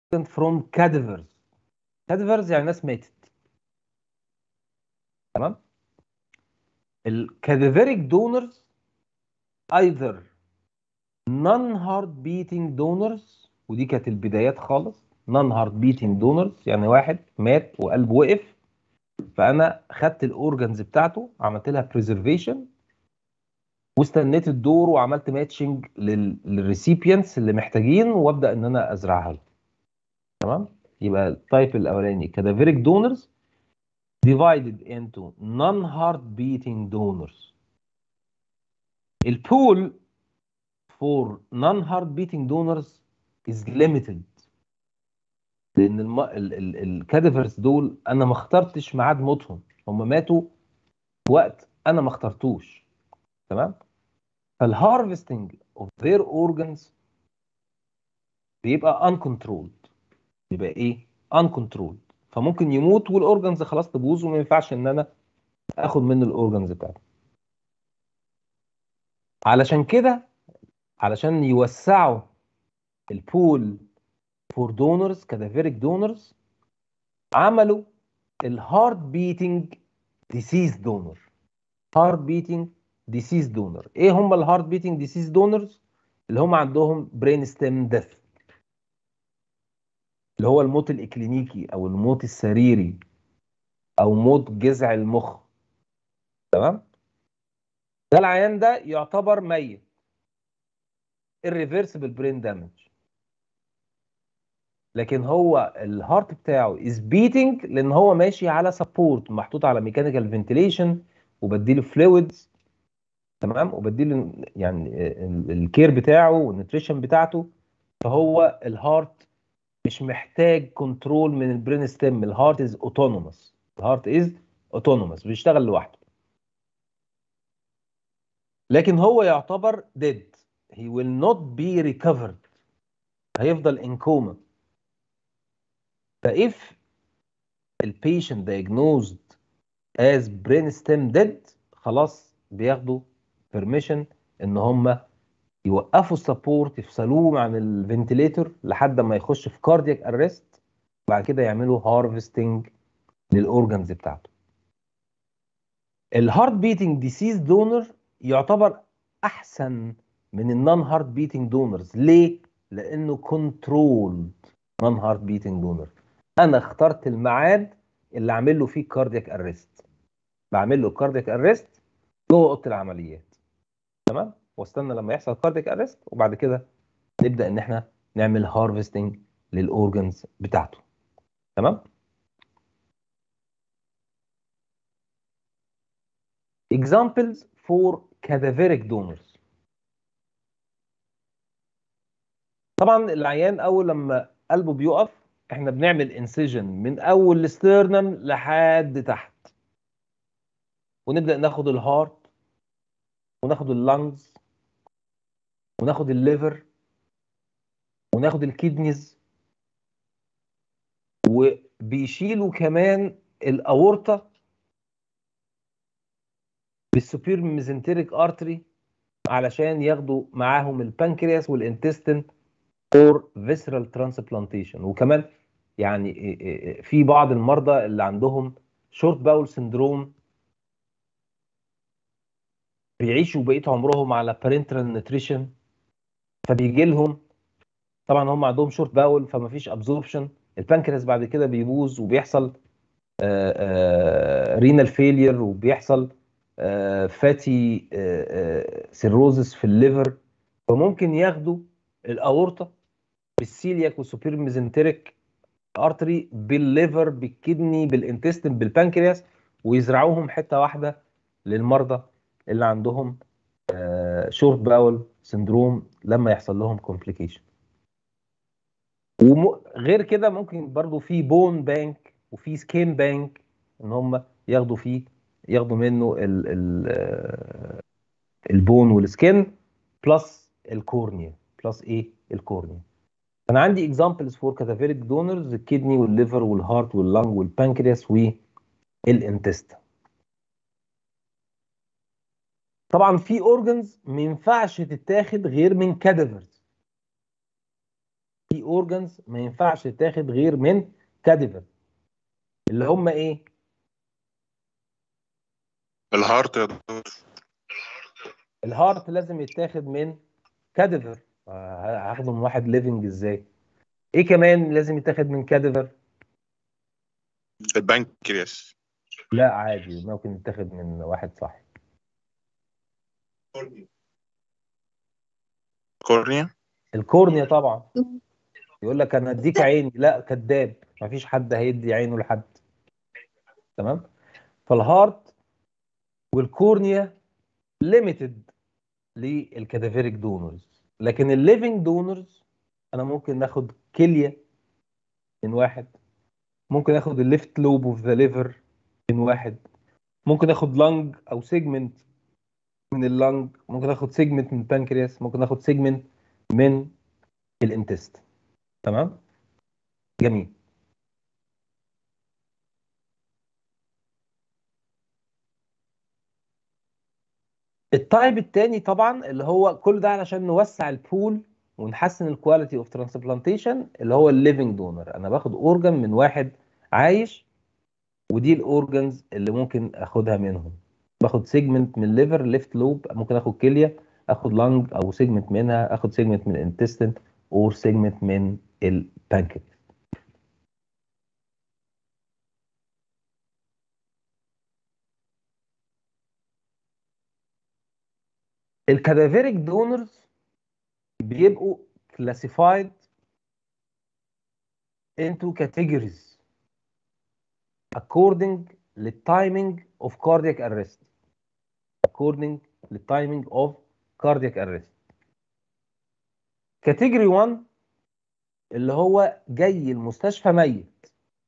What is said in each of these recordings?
from cadavers cadavers يعني ناس ماتت تمام الكادافيريك دونرز either non heart beating donors ودي كانت البدايات خالص non heart beating donors يعني واحد مات وقلبه وقف فانا خدت الاورجنز بتاعته عملت لها preservation واستنيت الدور وعملت ماتشنج للريسيبينتس اللي محتاجين وابدا ان انا ازرعها له تمام يبقى التايب الاولاني cadaveric donors divided into non-heart beating donors البول for non-heart beating donors is limited لان الم... ال... ال... الكادفرز دول انا ما اخترتش ميعاد موتهم هم ماتوا في وقت انا ما اخترتوش تمام فالهارفستنج اوف their organs بيبقى uncontrolled يبقى ايه uncontrolled فممكن يموت والاورجنز خلاص تبوظ وما ينفعش ان انا اخد منه الاورجنز بتاعته علشان كده علشان يوسعوا البول فور دونرز كادافيريك دونرز عملوا الهارت بيتنج ديسيز دونر هارت بيتنج ديسيز دونر ايه هم الهارت بيتنج ديسيز دونرز اللي هم عندهم برين ستيم ديث اللي هو الموت الاكلينيكي او الموت السريري او موت جذع المخ تمام ده العيان ده يعتبر ميت irreversible brain damage لكن هو الهارت بتاعه is beating لان هو ماشي على سبورت محطوط على ميكانيكال فنتيليشن وبديله فلويدز تمام وبديله يعني الكير بتاعه والنيوتريشن بتاعته فهو الهارت مش محتاج كنترول من البرين ستيم الهارت از اوتونوموس الهارت از اوتونوموس بيشتغل لوحده لكن هو يعتبر dead he will not be recovered هيفضل in coma فإف البيشنت diagnosed as brain stem dead خلاص بياخدوا permission ان هم يوقفوا السبورت يفصلوه عن الفنتليتور لحد ما يخش في كاردياك ارست وبعد كده يعملوا هارفستنج للاورجنز بتاعته الهارت بيتنج ديسيز دونر يعتبر احسن من النون هارت بيتنج دونرز ليه لانه كنترولد نون هارت بيتنج دونر انا اخترت الميعاد اللي اعمل له فيه كاردياك ارست بعمل له كاردياك ارست جوه اوضه العمليات تمام واستنى لما يحصل كاردياك ارست وبعد كده نبدا ان احنا نعمل هارفستنج للاورجنز بتاعته تمام examples for cadaveric donors طبعا العيان اول لما قلبه بيقف احنا بنعمل انسيجن من اول الاسترنم لحد تحت ونبدا ناخد الهارت وناخد اللنجز وناخد الليفر وناخد الكيدنيز وبيشيلوا كمان الاورطه بالسوبير ميزنتريك ارتري علشان ياخدوا معاهم البنكرياس والانتستين اور فيسرال ترانسبلانتيشن وكمان يعني في بعض المرضى اللي عندهم شورت باول سندروم بيعيشوا بقيه عمرهم على بارنترال نيوتريشن فبيجي لهم طبعا هم عندهم شورت باول فما فيش ابزوربشن البنكرياس بعد كده بيبوظ وبيحصل رينال فيلير وبيحصل فاتي سيروزس في الليفر فممكن ياخدوا الاورطه بالسيلياك والسوبير ميزنتريك ارتري بالليفر بالكدني بالانتستين بالبنكرياس ويزرعوهم حته واحده للمرضى اللي عندهم شورت باول سندروم لما يحصل لهم كومبليكيشن وغير كده ممكن برضو في بون بانك وفي سكين بانك ان هم ياخدوا فيه ياخدوا منه ال ال البون والسكين بلس الكورنيا بلس ايه الكورنيا انا عندي اكزامبلز فور كاتافيريك دونرز الكدني والليفر والهارت واللنج والبنكرياس والانتست طبعا في اورجنز ما ينفعش تتاخد غير من كادافرز في اورجانز ما ينفعش تتاخد غير من كاديفر اللي هم ايه الهارت يا دكتور الهارت لازم يتاخد من كاديفر آه، هاخده من واحد ليفنج ازاي ايه كمان لازم يتاخد من كاديفر البنكرياس لا عادي ممكن يتاخد من واحد صحي كورنيا الكورنيا طبعا يقول لك انا اديك عيني لا كذاب مفيش حد هيدي عينه لحد تمام فالهارت والكورنيا ليميتد للكادافيريك دونرز لكن الليفنج دونرز انا ممكن ناخد كليه من واحد ممكن اخد الليفت لوب اوف ذا ليفر من واحد ممكن اخد لانج او سيجمنت من اللانج ممكن اخد سيجمنت من البنكرياس ممكن اخد سيجمنت من الانتست تمام جميل التايب الثاني طبعا اللي هو كل ده علشان نوسع البول ونحسن الكواليتي اوف ترانسبلانتيشن اللي هو الليفنج دونر انا باخد اورجان من واحد عايش ودي الاورجانز اللي ممكن اخدها منهم باخد سيجمنت من الليفر ليفت لوب ممكن اخد كليه اخد لانج او سيجمنت منها اخد سيجمنت من الانتستين اور سيجمنت من البانكرياس الكادافيريك دونرز بيبقوا classified into categories according للtiming of cardiac arrest according للtiming of cardiac arrest category 1 اللي هو جاي المستشفى ميت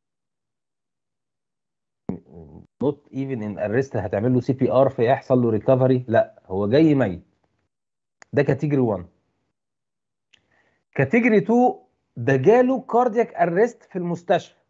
not even in arrest هتعمل له سي بي ار فيحصل له ريكفري لا هو جاي ميت ده كاتيجوري 1 كاتيجوري 2 ده جاله كاردياك ارست في المستشفى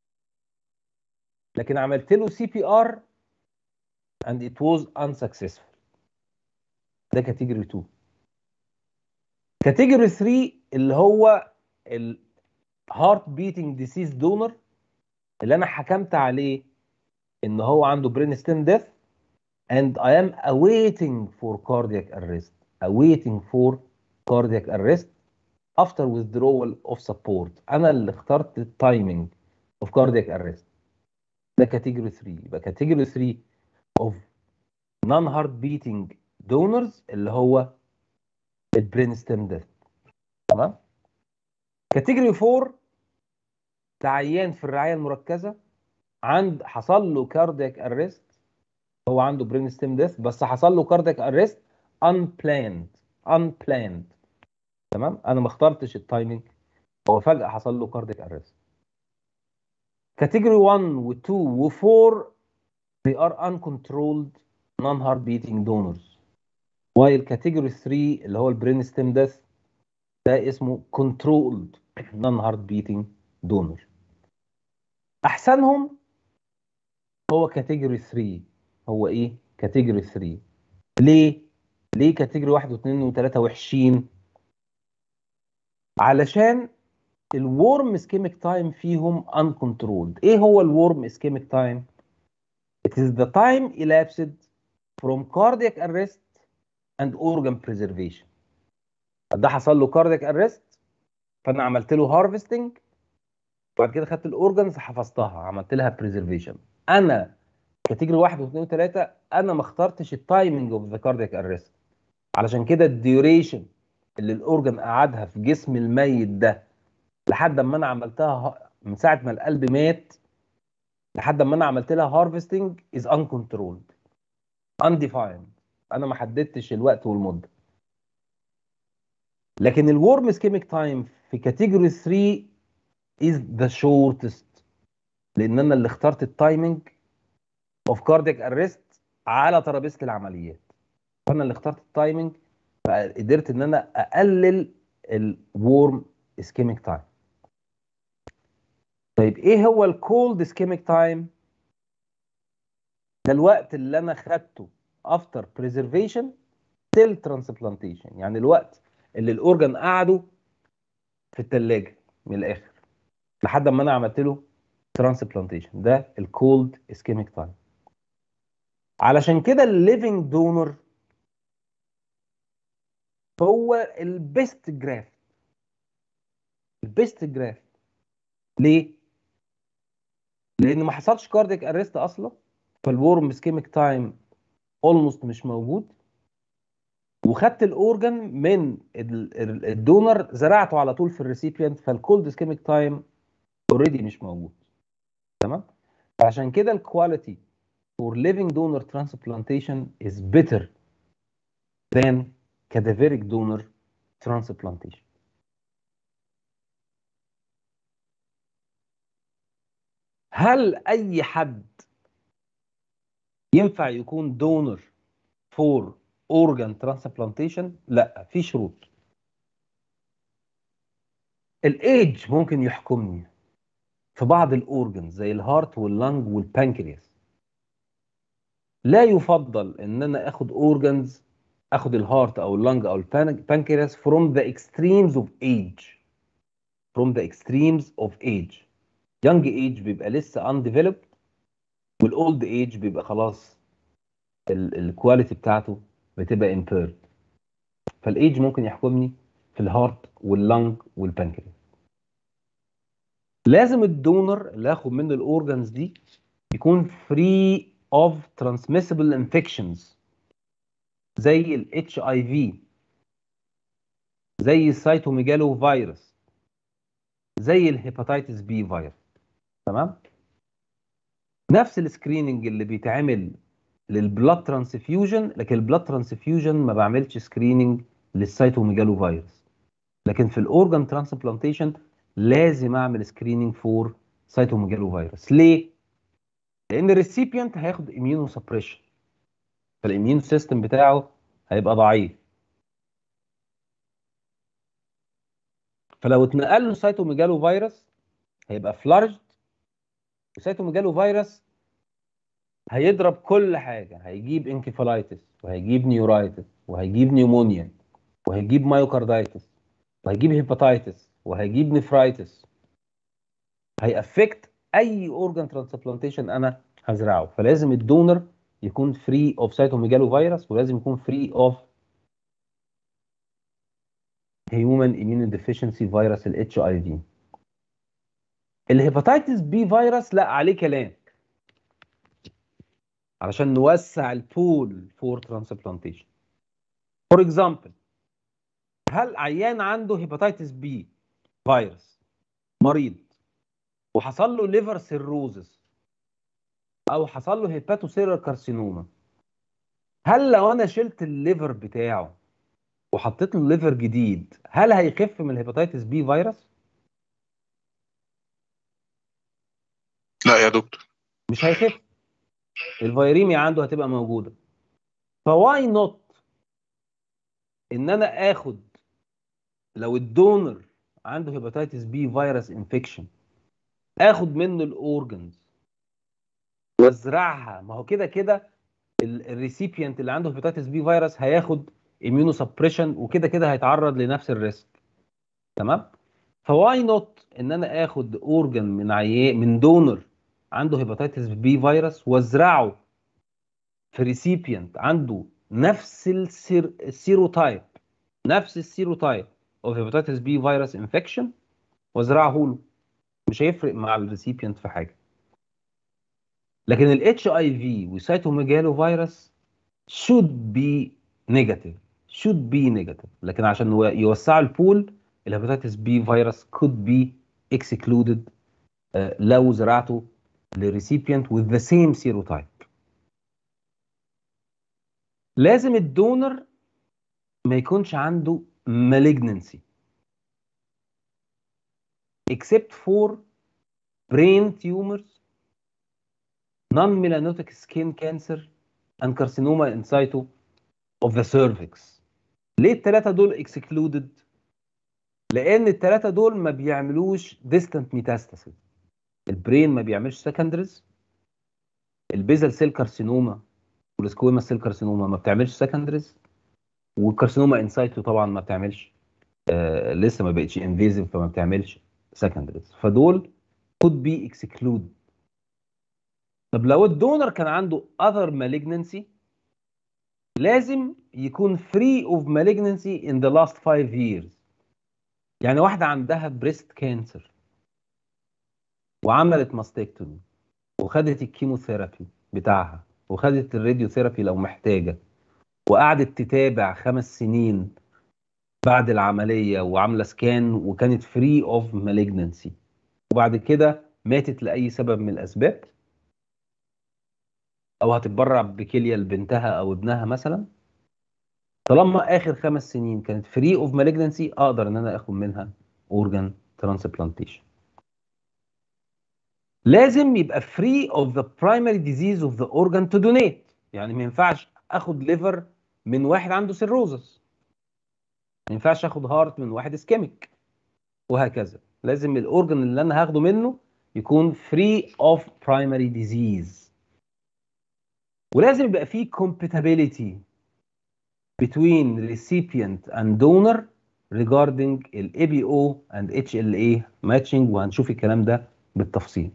لكن عملت له سي بي ار and it was unsuccessful ده كاتيجوري 2 كاتيجوري 3 اللي هو الهارت بيتنج ديسيز دونر اللي انا حكمت عليه ان هو عنده برين ستيم ديث and I am awaiting for cardiac arrest awaiting for cardiac arrest after withdrawal of support انا اللي اخترت التايمينج of cardiac arrest ده كاتيجوري 3 يبقى كاتيجوري 3 of non heart beating donors اللي هو البرين ستيم ديث تمام كاتيجوري 4 ده عيان في الرعايه المركزه عند حصل له كاردياك ارست هو عنده برين ستيم ديث بس حصل له كاردياك ارست unplanned unplanned تمام انا ما اخترتش التايمينج هو فجاه حصل له كاردياك ارست كاتيجوري 1 و2 و4 they are uncontrolled non heart beating donors while category 3 اللي هو البرين ستيم ديث ده اسمه controlled non heart beating donor احسنهم هو كاتيجوري 3 هو ايه كاتيجوري 3 ليه ليه كاتيجوري 1 و2 و3 وحشين علشان الورم اسكيميك تايم فيهم uncontrolled ايه هو الورم اسكيميك تايم it is the time elapsed from cardiac arrest and organ preservation ده حصل له cardiac arrest فانا عملت له هارفستنج وبعد كده خدت الاورجنز حفظتها عملت لها بريزرفيشن انا كاتيجوري 1 و2 و3 انا ما اخترتش التايمنج اوف ذا كاردياك ارست علشان كده الديوريشن اللي الاورجن قعدها في جسم الميت ده لحد ما انا عملتها من ساعه ما القلب مات لحد ما انا عملت لها هارفستنج از uncontrolled undefined انا ما حددتش الوقت والمده لكن الورم اسكيميك تايم في كاتيجوري 3 is the shortest لان انا اللي اخترت التايمنج اوف كاردياك ارست على ترابيزه العمليات فانا اللي اخترت التايمنج فقدرت ان انا اقلل الورم اسكيميك تايم طيب ايه هو الكولد اسكيميك تايم ده الوقت اللي انا خدته افتر بريزرفيشن تيل ترانسبلانتيشن يعني الوقت اللي الاورجن قعدوا في الثلاجه من الاخر لحد ما انا عملت له ترانسبلانتيشن ده الكولد اسكيميك تايم علشان كده الليفنج دونر هو البيست جراف البيست جراف ليه؟ لان ما حصلش كارديك اريست اصلا فالورم اسكيميك تايم اولموست مش موجود وخدت الاورجن من ال- ال- الدونر زرعته على طول في الريسيبيانت فالكولد اسكيميك تايم اوريدي مش موجود تمام عشان كده الكواليتي for living donor transplantation is better than cadaveric donor transplantation هل اي حد ينفع يكون دونر فور اورجان ترانسبلانتيشن لا في شروط الايدج ممكن يحكمني في بعض الاورجنز زي الهارت واللنج والبانكرياس لا يفضل ان انا اخد اورجنز اخد الهارت او اللنج او البانكرياس from the extremes of age from the extremes of age young age بيبقى لسه undeveloped والاولد ايج بيبقى خلاص الكواليتي بتاعته بتبقى impaired فالايج ممكن يحكمني في الهارت واللنج والبانكرياس لازم الدونر اللي هاخد منه الاورجنز دي يكون free of transmissible infections زي ال HIV زي السيتوميجالو فيروس زي الهيباتيتس بي فيروس تمام نفس السكريننج اللي بيتعمل للبلاد ترانسفيوجن لكن البلاد ترانسفيوجن ما بعملش سكريننج للسيتوميجالو فيروس لكن في الاورجان ترانسبلانتيشن لازم اعمل سكريننج فور سيتوميجالو فيروس ليه لان الريسيبيانت هياخد اميونو سبريشن فالاميون سيستم بتاعه هيبقى ضعيف فلو اتنقل له سيتوميجالو فيروس هيبقى فلارجد وسيتوميجالو فيروس هيضرب كل حاجه هيجيب انكفالايتس وهيجيب نيورايتس وهيجيب نيومونيا وهيجيب مايوكاردايتس وهيجيب هيباتايتس وهيجيب نفرايتس هيأفكت اي اورجان ترانسبلانتيشن انا هزرعه فلازم الدونر يكون فري اوف سيتوميجالو فيروس ولازم يكون فري اوف هيومن اميون ديفيشنسي فيروس الاتش اي في الهيباتيتس بي فيروس لا عليه كلام علشان نوسع البول فور ترانسبلانتيشن فور اكزامبل هل عيان عنده هيباتيتس بي فيروس مريض وحصل له ليفر سيروزس او حصل له هيباتوسيرال كارسينوما هل لو انا شلت الليفر بتاعه وحطيت له ليفر جديد هل هيخف من الهيباتيتس بي فيروس لا يا دكتور مش هيخف الفيريميا عنده هتبقى موجوده فواي نوت ان انا اخد لو الدونر عنده هيباتيتس بي فيروس انفكشن اخد منه الاورجنز وازرعها ما هو كده كده الريسيبيانت اللي عنده هيباتيتس بي فيروس هياخد اميونو سبريشن وكده كده هيتعرض لنفس الريسك تمام فواي نوت ان انا اخد اورجن من عيان من دونر عنده هيباتيتس بي فيروس وازرعه في ريسيبيانت عنده نفس السير السيروتايب نفس السيروتايب اوف هيباتيتس بي فيروس انفكشن وازرعه له مش هيفرق مع الريسيبيانت في حاجه لكن الاتش اي في وسيتوميجالو فيروس should be negative should be negative لكن عشان يو- يوسعوا البول الهيباتيتس بي فيروس could be excluded آه، لو زرعته لريسيبيانت with the same serotype لازم الدونر ما يكونش عنده malignancy except for brain tumors non-melanotic skin cancer and carcinoma in situ of the cervix ليه الثلاثة دول excluded؟ لأن الثلاثة دول ما بيعملوش distant metastasis البرين ما بيعملش secondaries البيزل سيل كارسينوما والسكويما سيل كارسينوما ما بتعملش secondaries والكارسينوما ان سايتو طبعا ما بتعملش آه لسه ما بقتش انفيزيف فما بتعملش سكندريز فدول could be excluded طب لو الدونر كان عنده other malignancy لازم يكون free of malignancy in the last five years يعني واحدة عندها بريست كانسر وعملت ماستكتومي وخدت الكيموثيرابي بتاعها وخدت الراديوثيرابي لو محتاجة وقعدت تتابع خمس سنين بعد العملية وعاملة سكان وكانت فري اوف malignancy وبعد كده ماتت لأي سبب من الأسباب أو هتتبرع بكلية لبنتها أو ابنها مثلا طالما آخر خمس سنين كانت فري اوف malignancy أقدر إن أنا آخد منها organ transplantation لازم يبقى free of the primary disease of the organ to donate يعني ما ينفعش اخد ليفر من واحد عنده سيروزس ما ينفعش اخد هارت من واحد اسكيميك وهكذا لازم الاورجن اللي انا هاخده منه يكون free of primary disease ولازم يبقى فيه compatibility between recipient and donor regarding ال ABO and HLA matching وهنشوف الكلام ده بالتفصيل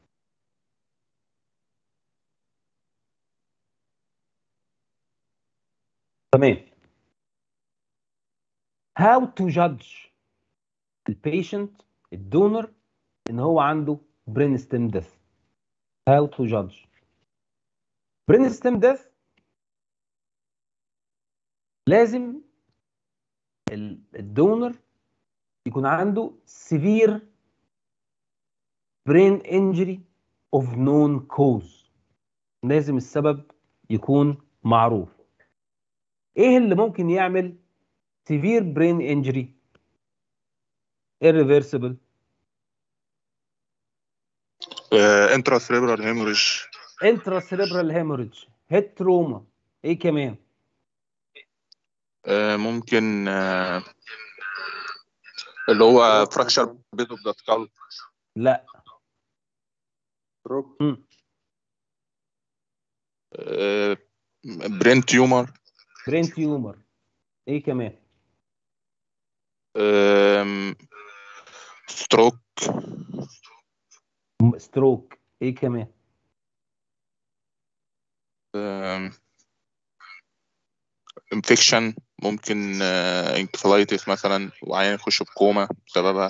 تمام how to judge البيشنت الدونر ان هو عنده brain stem death how to judge brain stem death لازم ال- الدونر يكون عنده severe brain injury of known cause لازم السبب يكون معروف ايه اللي ممكن يعمل severe brain injury irreversible انترا سريبرال هيموريج intracerebral hemorrhage head trauma ايه كمان ممكن آه، اللي هو فراكشر بيت اوف ذا سكال لا مم. برين تيومر brain tumor ايه كمان ستروك ستروك ايه كمان انفكشن ممكن انكفالايتس مثلا وعيان يخش في كوما بسببها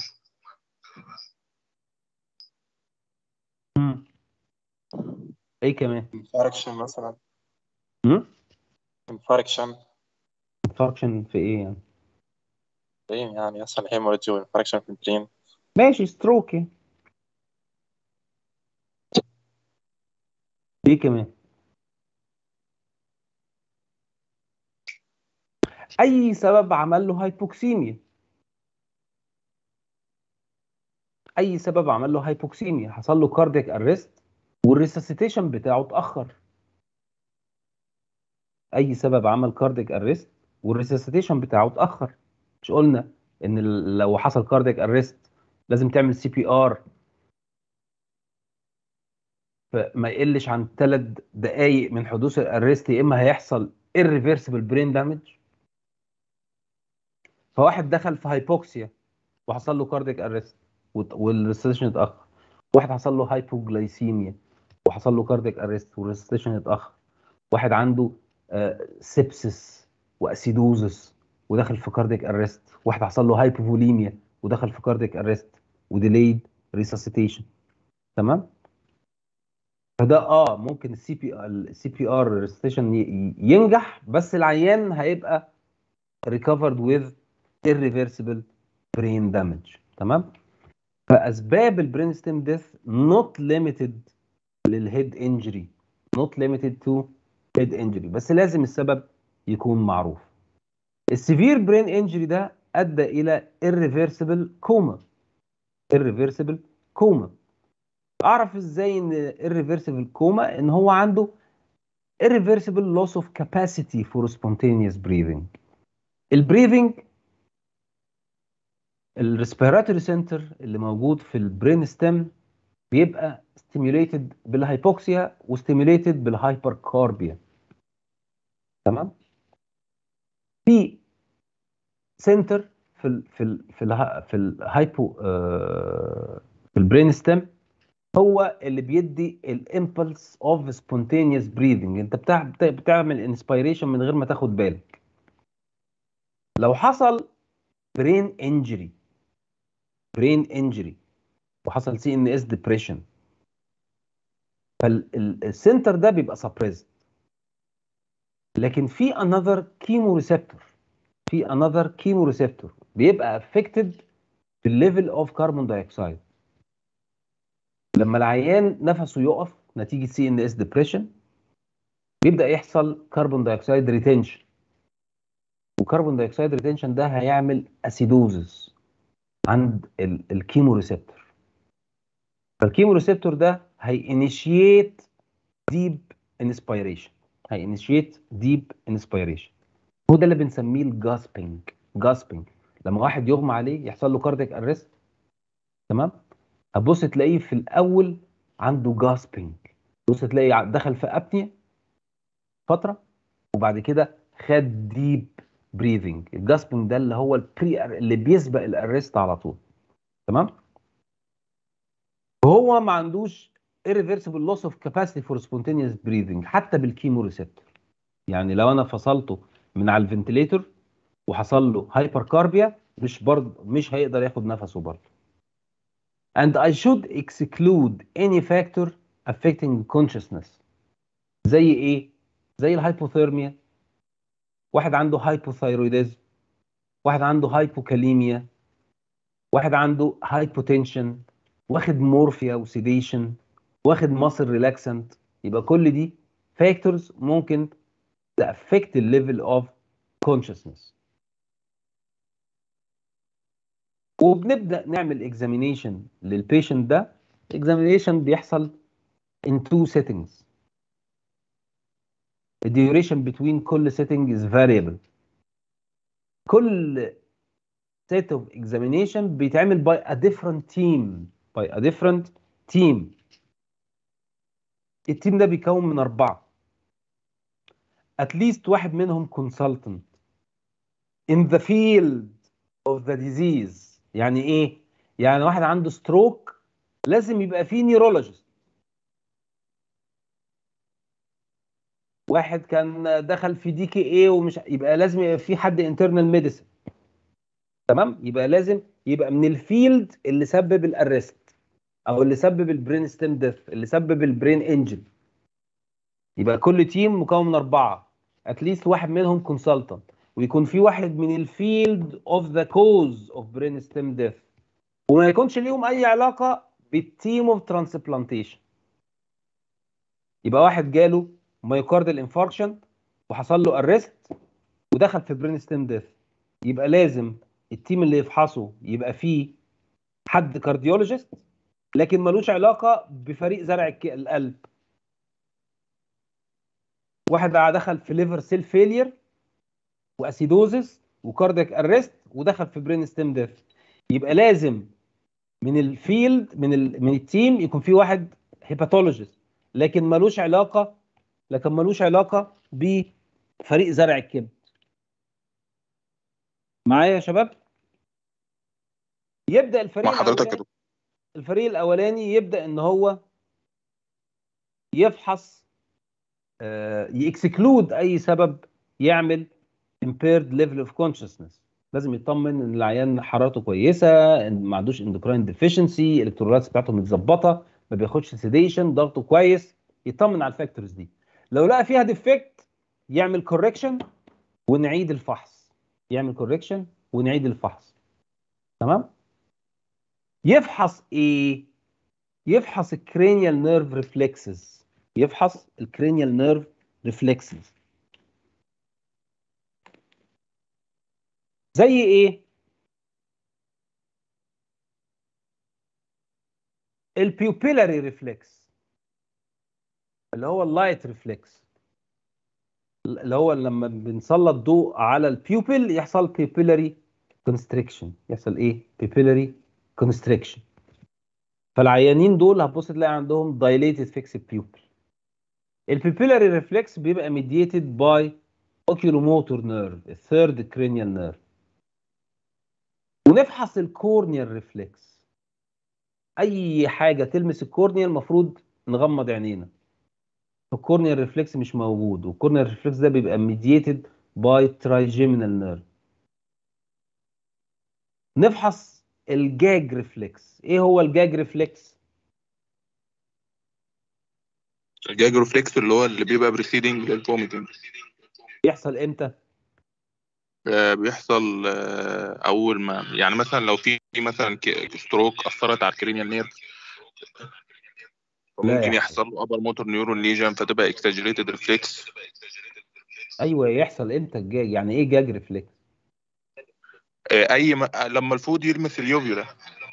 مم. ايه كمان انفاركشن مثلا مم؟ انفاركشن infarction في ايه يعني برين يعني يحصل هيموريدج وانفاركشن في البرين ماشي ستروك يعني. ايه كمان اي سبب عمل له هايبوكسيميا اي سبب عمل له هايبوكسيميا حصل له كاردياك ارست والريسسيتيشن بتاعه اتاخر اي سبب عمل كاردياك ارست والريسسيتيشن بتاعه اتاخر مش قلنا ان ال- لو حصل كاردياك ارست لازم تعمل سي بي ار فما يقلش عن ثلاث دقائق من حدوث الارست يا اما هيحصل irreversible brain damage فواحد دخل في هايبوكسيا وحصل له كاردياك ارست والريسيشن اتاخر واحد حصل له هايبوجلايسيميا وحصل له كاردياك ارست والريسيشن اتاخر واحد عنده سيبسس واسيدوزس ودخل في كاردياك ارست واحد حصل له هايبوفوليميا ودخل في كاردياك ارست وديليد ريسسيتيشن تمام فده اه ممكن السي بي السي بي ار ريسيتيشن ينجح بس العيان هيبقى recovered with irreversible brain damage تمام فاسباب البرين ستيم ديث not limited للهيد انجري not limited to head injury بس لازم السبب يكون معروف السيفير برين انجري ده ادى الى irreversible coma irreversible coma اعرف ازاي ان irreversible coma ان هو عنده irreversible loss of capacity for spontaneous breathing البريذنج الريسبيراتوري سنتر اللي موجود في البرين ستيم بيبقى ستيميوليتد بالهايبوكسيا وستيميوليتد بالهايبركاربيا تمام في سنتر في في ال في ال في ال في الهايبو آه، في البرين ستيم هو اللي بيدي الامبلس اوف سبونتينيوس بريذنج انت بتاع بت- بتعمل انسبيريشن من غير ما تاخد بالك لو حصل برين انجري برين انجري وحصل سي ان اس ديبريشن فالسنتر ده بيبقى سبريزد لكن في انذر كيمو ريسبتور في انذر كيمو ريسبتور بيبقى افكتد بالليفل اوف كربون دايوكسيد لما العيان نفسه يقف نتيجه سي ان اس ديبريشن بيبدا يحصل كربون دايوكسيد ريتنشن وكربون دايوكسيد ريتنشن ده هيعمل اسيدوزس عند ال- الكيمو ريسبتور فالكيمو ريسبتور ده هينيشيت ديب انسبيريشن هينيشيت ديب انسبيريشن هو ده اللي بنسميه الجاسبنج جاسبنج لما واحد يغمى عليه يحصل له كاردياك ارست تمام هتبص تلاقيه في الاول عنده جاسبنج بص تلاقي ع- دخل في ابنيا فتره وبعد كده خد ديب بريذنج الجاسبنج ده اللي هو البري اللي بيسبق الارست على طول تمام وهو ما عندوش irreversible loss of capacity for spontaneous breathing حتى بالكيمو ريسبتور يعني لو انا فصلته من على الفنتليتور وحصل له هايبركاربيا مش برضه مش هيقدر ياخد نفسه برضه and I should exclude any factor affecting consciousness زي ايه زي الهايبوثيرميا واحد عنده هايبوثايرويدزم واحد عنده هايبوكاليميا واحد عنده هايبوتنشن واخد مورفيا وسيديشن واخد ماسل ريلاكسنت يبقى كل دي فاكتورز ممكن تأفكت الليفل اوف consciousness وبنبدا نعمل اكزامينيشن للبيشنت ده اكزامينيشن بيحصل in two settings the duration between كل setting is variable كل set of examination بيتعمل by a different team by a different team التيم ده بيكون من أربعة at least واحد منهم consultant in the field of the disease يعني ايه؟ يعني واحد عنده ستروك لازم يبقى فيه نيرولوجيست واحد كان دخل في دي كي ايه ومش يبقى لازم يبقى في حد انترنال ميديسن تمام يبقى لازم يبقى من الفيلد اللي سبب الارست او اللي سبب البرين ستيم ديث اللي سبب البرين انجن يبقى كل تيم مكون من اربعه اتليست واحد منهم كونسلتنت ويكون في واحد من الفيلد اوف ذا كوز اوف برين ستيم ديث وما يكونش ليهم اي علاقه بالتيم اوف ترانسبلانتيشن يبقى واحد جاله مايوكاردال انفاركشن وحصل له ارست ودخل في برين ستيم ديث يبقى لازم التيم اللي يفحصه يبقى فيه حد كارديولوجيست لكن ملوش علاقه بفريق زرع الك- القلب واحد دخل في ليفر سيل فيلير واسيدوزس وكاردياك ارست ودخل في برين ستيم ديث يبقى لازم من الفيلد من ال من التيم يكون في واحد هيباتولوجيست لكن ملوش علاقه لكن ملوش علاقه بفريق زرع الكبد معايا يا شباب يبدا الفريق مع حضرتك يا الأولاني- دكتور الفريق الاولاني يبدا ان هو يفحص يكسكلود اي سبب يعمل impaired level of consciousness لازم يطمن ان العيان حرارته كويسه ان ما عندوش اندوكراين ديفيشنسي الالكترولايتس بتاعته متظبطه ما بياخدش سيديشن ضغطه كويس يطمن على الفاكتورز دي لو لقى فيها ديفكت يعمل كوركشن ونعيد الفحص يعمل كوركشن ونعيد الفحص تمام يفحص ايه يفحص الكرينيال نيرف ريفلكسز يفحص الكرينيال نيرف ريفلكسز زي ايه البيوبيلاري ريفلكس اللي هو اللايت ريفلكس اللي هو لما بنسلط ضوء على البيوبل يحصل بيوبيلاري كونستريكشن يحصل ايه بيوبيلاري كونستريكشن فالعيانين دول هتبص تلاقي عندهم dilated fixed pupil البيبيلاري ريفلكس بيبقى mediated by oculomotor nerve الثيرد cranial nerve ونفحص الكورنيال ريفلكس اي حاجه تلمس الكورنيا المفروض نغمض عينينا الكورنيال ريفلكس مش موجود والكورنيال ريفلكس ده بيبقى ميدييتد باي ترايجيمينال نيرف نفحص الجاج ريفلكس ايه هو الجاج ريفلكس الجاج ريفلكس اللي هو اللي بيبقى بريسيدنج للفوميتنج بيحصل امتى آه، بيحصل آه، اول ما يعني مثلا لو في مثلا ستروك اثرت على الكرينيال نيرف ممكن يا يحصل له ابر موتور نيورون ليجن فتبقى اكساجريتد ريفلكس ايوه يحصل امتى الجاج يعني ايه جاج ريفلكس اي ما لما الفود يلمس اليوفيولا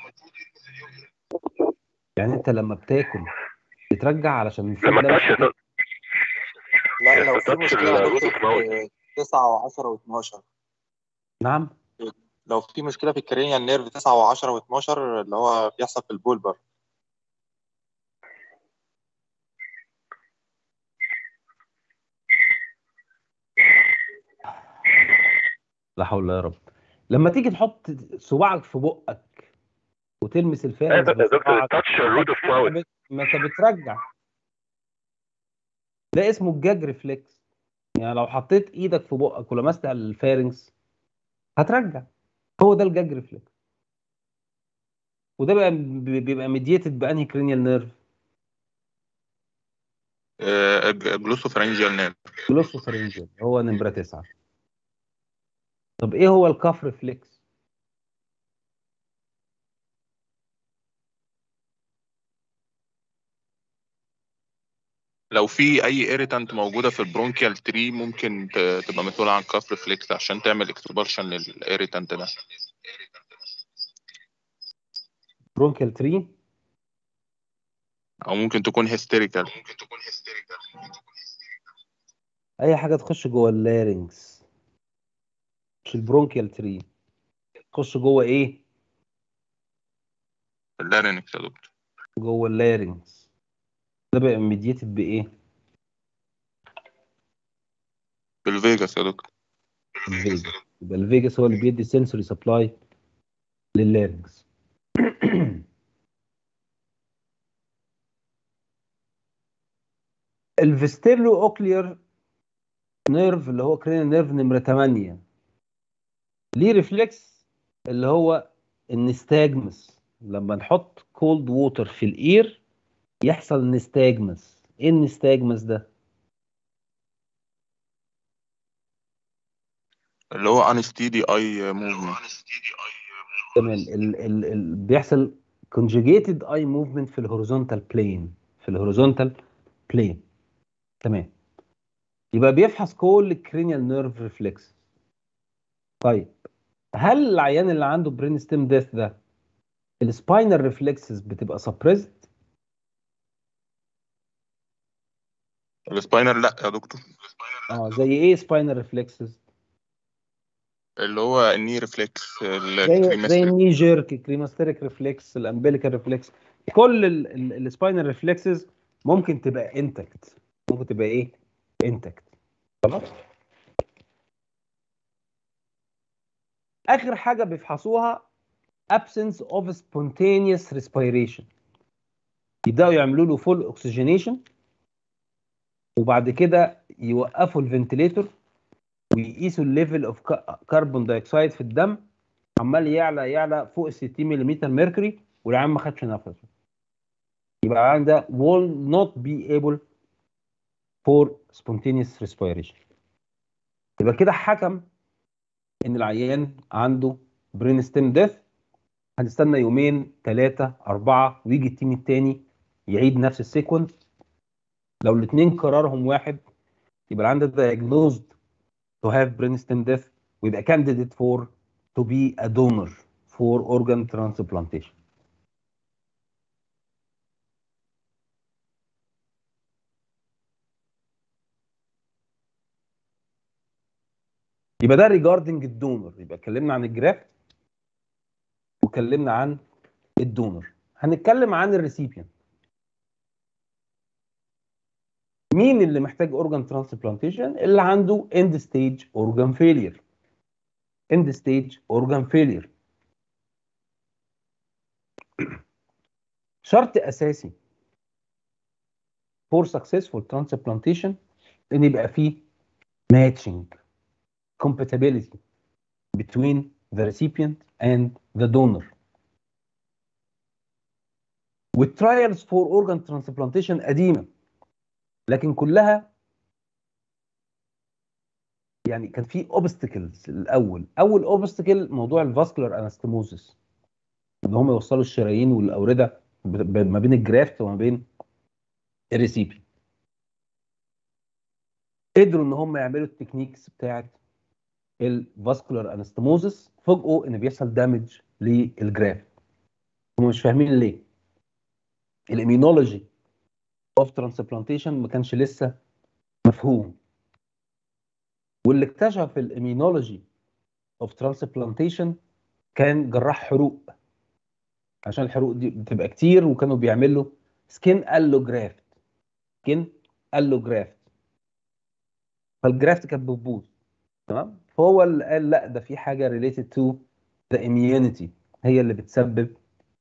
يعني انت لما بتاكل بترجع علشان الفود لما ده تاتش لا لو في تاتش مشكلة يا الروت دكتور اوف في 9 و10 و12 نعم لو في مشكلة في الكرينيال نيرف 9 و10 و12 اللي هو بيحصل في البولبر لا حول ولا رب لما تيجي تحط صباعك في بقك وتلمس ايوه الفارس بس يا دكتور بصباعك تاتش الروت اوف ماوث ما بت- ما انت بترجع ده اسمه الجاج ريفلكس يعني لو حطيت ايدك في بقك ولمست على الفارنكس هترجع هو ده الجاج ريفلكس وده بقى بيبقى ميديتد بانهي كرينيال نيرف جلوسوفرنجيال نيرف جلوسوفرنجيال هو نمرة تسعة طب ايه هو الكاف ريفلكس لو في اي ايريتانت موجوده في البرونكيال تري ممكن ت- تبقى مسؤوله عن كاف ريفلكس عشان تعمل اكسبالشن للايريتانت ده برونكيال تري او ممكن تكون هيستيريكال اي حاجه تخش جوه اللارynx مش البرونكيال تري تخش جوه ايه اللارينكس يا دكتور جوه اللارynx ده بقى ميديتد بايه بالفيجاس يا دكتور الفيجاس يبقى الفيجاس هو اللي بيدي سنسوري سبلاي لللارynx الفيستيبلو اوكلير نيرف اللي هو كرينال نيرف نمره 8 ليه ريفلكس اللي هو النستاجمس لما نحط كولد ووتر في الاير يحصل نستاجمس ايه النستاجمس ده اللي هو انستيدي اي موفمنت تمام ال ال ال بيحصل conjugated eye movement في الهوريزونتال بلين في الهوريزونتال بلين تمام يبقى بيفحص كل الكرينيال نيرف ريفلكس طيب هل العيان اللي عنده برين ستيم ديث ده السباينال ريفلكسز بتبقى سبريزد السباينر لا يا دكتور اه زي ايه سباينال ريفلكسز اللي هو الني ريفلكس زي زي الكريمستريك الني جيرك الكريماستريك ريفلكس الامبليكال ريفلكس كل السباينال ريفلكسز ممكن تبقى انتكت ممكن تبقى ايه انتكت خلاص اخر حاجه بيفحصوها absence of spontaneous respiration يبداوا يعملوا له فول اوكسجينيشن وبعد كده يوقفوا الفنتليتور ويقيسوا الليفل اوف كربون دايوكسيد في الدم عمال يعلى يعلى فوق ال 60 ملم ميركوري والعيان ما خدش نفسه يبقى العيان ده will not be able for spontaneous respiration يبقى كده حكم ان العيان عنده برين ستيم ديث هنستنى يومين ثلاثة أربعة ويجي التيم التاني يعيد نفس السيكونس لو الاثنين قرارهم واحد يبقى العيان ده diagnosed to have brainstem death ويبقى candidate for to be a donor for organ transplantation. يبقى ده regarding الدونر يبقى اتكلمنا عن الجراف واتكلمنا عن الدونر هنتكلم عن الريسيبيان مين اللي محتاج اورجان ترانسبلانتيشن اللي عنده اند ستيج اورجان فيلير اند ستيج اورجان فيلير شرط اساسي for successful transplantation ان يبقى فيه matching compatibility between the recipient and the donor والترايلز فور اورجان ترانسبلانتيشن قديمه لكن كلها يعني كان في اوبستكلز الاول اول اوبستكل موضوع الفاسكولار انستموزس ان هم يوصلوا الشرايين والاورده ب- ب- ما بين الجرافت وما بين الريسيبي قدروا ان هم يعملوا التكنيكس بتاعت الفاسكولار انستموزس فوجئوا ان بيحصل دامج للجرافت هم مش فاهمين ليه الاميونولوجي اوف ترانسبلانتيشن ما كانش لسه مفهوم واللي اكتشف الاميونولوجي اوف ترانسبلانتيشن كان جراح حروق عشان الحروق دي بتبقى كتير وكانوا بيعملوا سكين الوجرافت سكين الوجرافت فالجرافت كانت بتبوظ تمام فهو اللي قال لا ده في حاجه ريليتد تو ذا immunity هي اللي بتسبب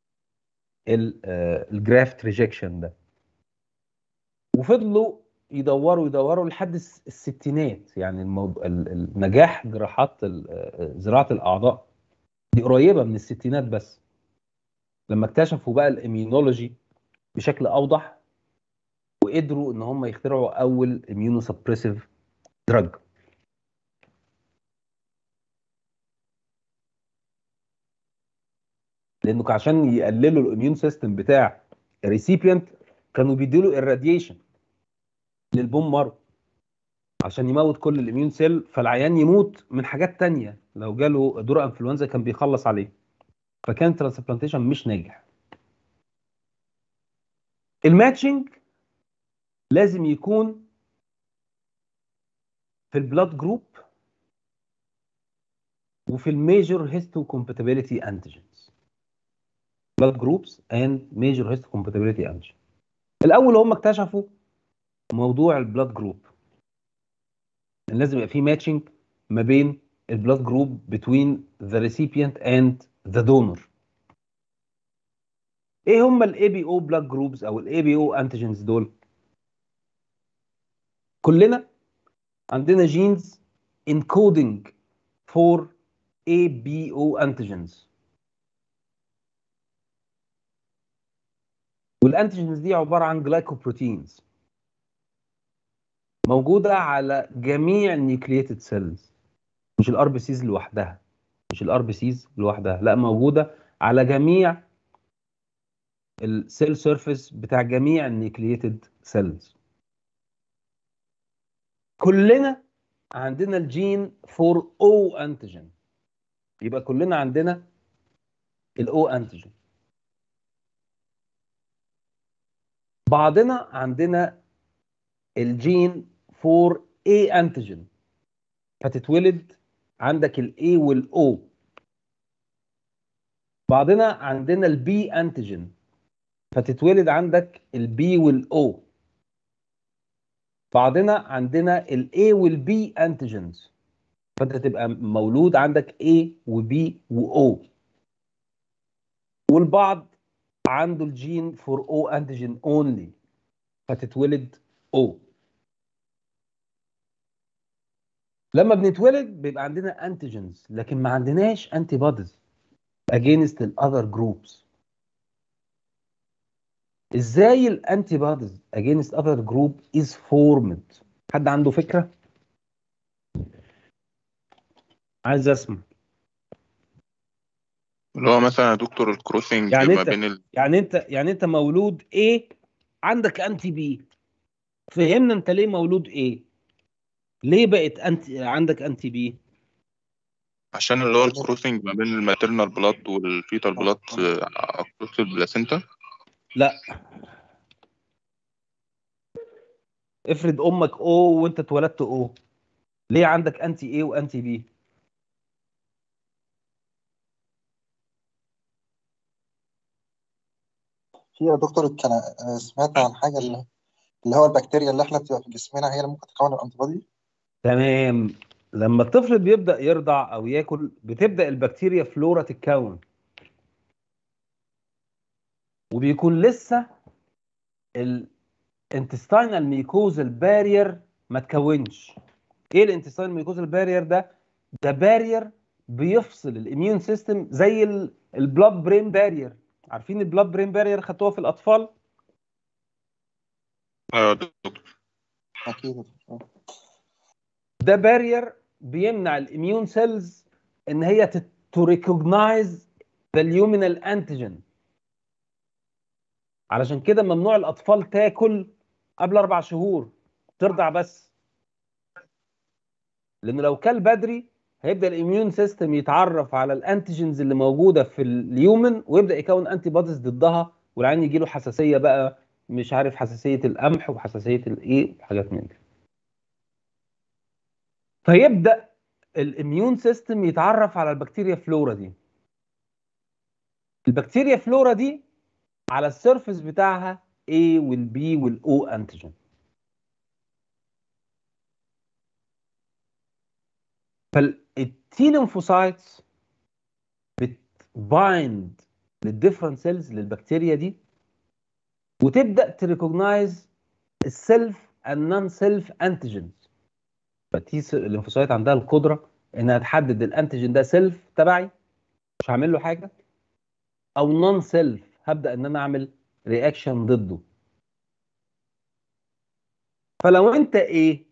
الجرافت ريجكشن ده وفضلوا يدوروا يدوروا لحد الس- الستينات يعني الموضوع ال- ال- نجاح جراحات ال- آه، زراعه الاعضاء دي قريبه من الستينات بس لما اكتشفوا بقى الاميونولوجي بشكل اوضح وقدروا ان هم يخترعوا اول اميونو سبريسيف دراج لانه عشان يقللوا الاميون سيستم بتاع الريسيبيانت كانوا بيديله الراديشن للبون مارو عشان يموت كل الاميون سيل فالعيان يموت من حاجات تانية لو جاله دور انفلونزا كان بيخلص عليه فكان ترانسبلانتيشن مش ناجح الماتشنج لازم يكون في البلاد جروب وفي الميجر هيستو كومباتيبيليتي انتيجنز blood groups and major histocompatibility antigen الاول هم اكتشفوا موضوع البلاد جروب ان لازم يبقى في ماتشنج ما بين البلاد جروب between the recipient and the donor ايه هم الاي بي او بلاد جروبز او الاي بي او انتيجنز دول كلنا عندنا جينز encoding for ABO antigens والانتيجنز دي عباره عن جلايكوبروتينز موجوده على جميع النيوكليتد سيلز مش الار بي سيز لوحدها مش الار بي سيز لوحدها لا موجوده على جميع السيل سيرفيس بتاع جميع النيوكليتد سيلز كلنا عندنا الجين فور او انتيجين يبقى كلنا عندنا الاو انتيجين بعضنا عندنا الجين فور اي انتيجين فتتولد عندك الاي والاو بعضنا عندنا البي انتيجين فتتولد عندك البي والاو بعضنا عندنا الاي والبي انتيجنز فانت تبقى مولود عندك A وB وO والبعض عنده الجين فور O انتيجين اونلي فتتولد O لما بنتولد بيبقى عندنا انتيجنز لكن ما عندناش انتي بوديز against the other groups ازاي الانتي بوديز against other group is formed حد عنده فكره عايز اسمع اللي هو مثلا يا دكتور الكروسنج يعني ما أنت- بين ال... يعني انت يعني انت مولود ايه عندك انتي بي فهمنا انت ليه مولود ايه ليه بقت انت عندك انتي بي عشان اللي هو الكروسنج ما بين الماتيرنال بلاد والفيتال بلاد اكروس البلاسينتا لا افرض امك او وانت اتولدت او ليه عندك انتي ايه وانتي بي في يا دكتور كان أنا سمعت عن حاجة اللي اللي هو البكتيريا اللي احنا بتبقى في جسمنا هي اللي ممكن تكون الانتي بودي تمام لما الطفل بيبدا يرضع او ياكل بتبدا البكتيريا فلورا تتكون وبيكون لسه الانتستينال ميكوزال بارير ما تكونش ايه الانتستينال ميكوزال بارير ده ده بارير بيفصل الاميون سيستم زي البلاد برين بارير عارفين البلاد برين بارير خدتوها في الاطفال ايوه يا دكتور اكيد ده بارير بيمنع الاميون سيلز ان هي تو ريكوجنايز ذا اليومينال انتيجين علشان كده ممنوع الاطفال تاكل قبل اربع شهور ترضع بس لان لو كل بدري هيبدا الاميون سيستم يتعرف على الانتيجينز اللي موجوده في اليومن ويبدا يكون انتي بوديز ضدها والعين يجي له حساسيه بقى مش عارف حساسيه القمح وحساسيه الايه وحاجات من دي فيبدا الاميون سيستم يتعرف على البكتيريا فلورا دي البكتيريا فلورا دي على السيرفس بتاعها A والبي والاو انتيجين فالتي ليمفوسايتس بتبايند للديفرنت سيلز للبكتيريا دي وتبدا تريكوجنايز السيلف النون سيلف انتيجينز فالتي الليمفوسايت عندها القدره انها تحدد الانتيجين ده سيلف تبعي مش هعمل له حاجه او نون سيلف هبدا ان انا اعمل رياكشن ضده فلو انت ايه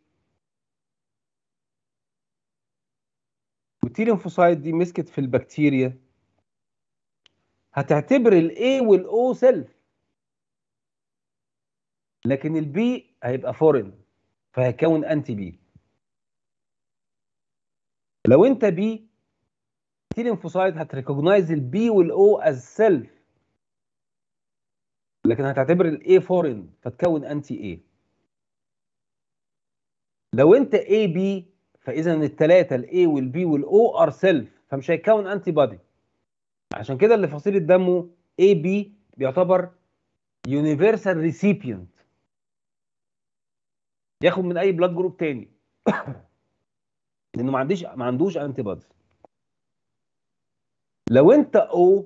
والتي ليمفوسايت دي مسكت في البكتيريا هتعتبر الاي والاو سيلف لكن البي هيبقى فورين فهيكون انتي بي لو انت بي تي ليمفوسايت هتريكوجنايز البي والاو از سيلف لكن هتعتبر الاي فورين فتكون انتي اي لو انت اي بي فاذا الثلاثه الاي والبي والاو ار سيلف فمش هيكون انتي بودي عشان كده اللي فصيله دمه اي بي بيعتبر يونيفرسال ريسيبينت ياخد من اي بلاد جروب تاني لانه ما عنديش ما عندوش انتي بودي لو انت او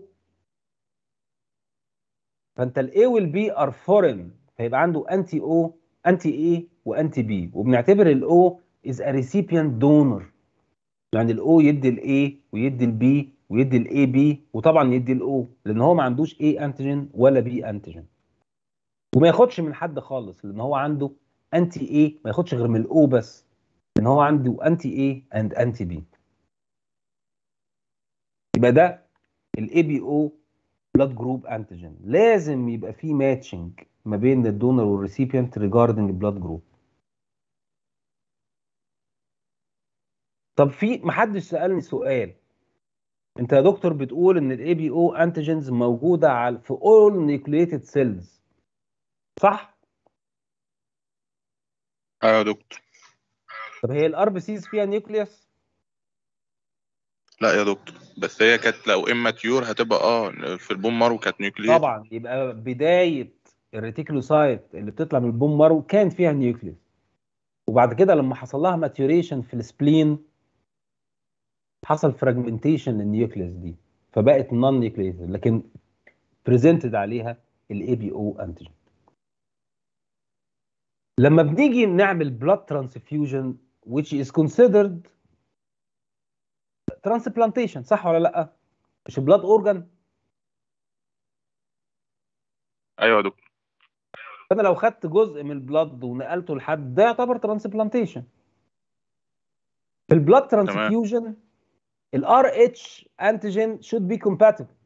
فانت الاي والبي ار فورين فيبقى عنده انتي او انتي اي وانتي بي وبنعتبر الاو از ا ريسيبيانت دونر يعني الاو يدي الاي ويدي البي ويدي الاي بي وطبعا يدي الاو لان هو ما عندوش اي انتيجين ولا بي انتيجين وما ياخدش من حد خالص لان هو عنده انتي اي ما ياخدش غير من الاو بس لان هو عنده انتي اي اند انتي بي يبقى ده الاي بي او بلاد جروب انتيجين لازم يبقى في ماتشنج ما بين الدونر والريسيبيانت ريجاردنج بلاد جروب طب في محدش سالني سؤال انت يا دكتور بتقول ان الاي بي او انتيجينز موجوده على في اول نيوكليتد سيلز صح ايوه يا دكتور طب هي الار بي سيز فيها نيوكليوس لا يا دكتور بس هي كانت لو اما تيور هتبقى اه في البون مارو كانت نيوكليير طبعا يبقى بدايه الريتيكولوسايت اللي بتطلع من البون مارو كان فيها نيوكليوس وبعد كده لما حصل لها ماتيوريشن في السبلين حصل فراجمنتيشن للنيوكليوس دي فبقت نون نيوكليير لكن بريزنتد عليها الاي بي او انتيجين لما بنيجي نعمل blood transfusion which is considered transplantation صح ولا لا مش بلاد اورجان ايوه يا دكتور فانا لو خدت جزء من البلاد ونقلته لحد ده يعتبر ترانسبلانتيشن في البلاد ترانسفيوجن الار اتش انتيجين should be compatible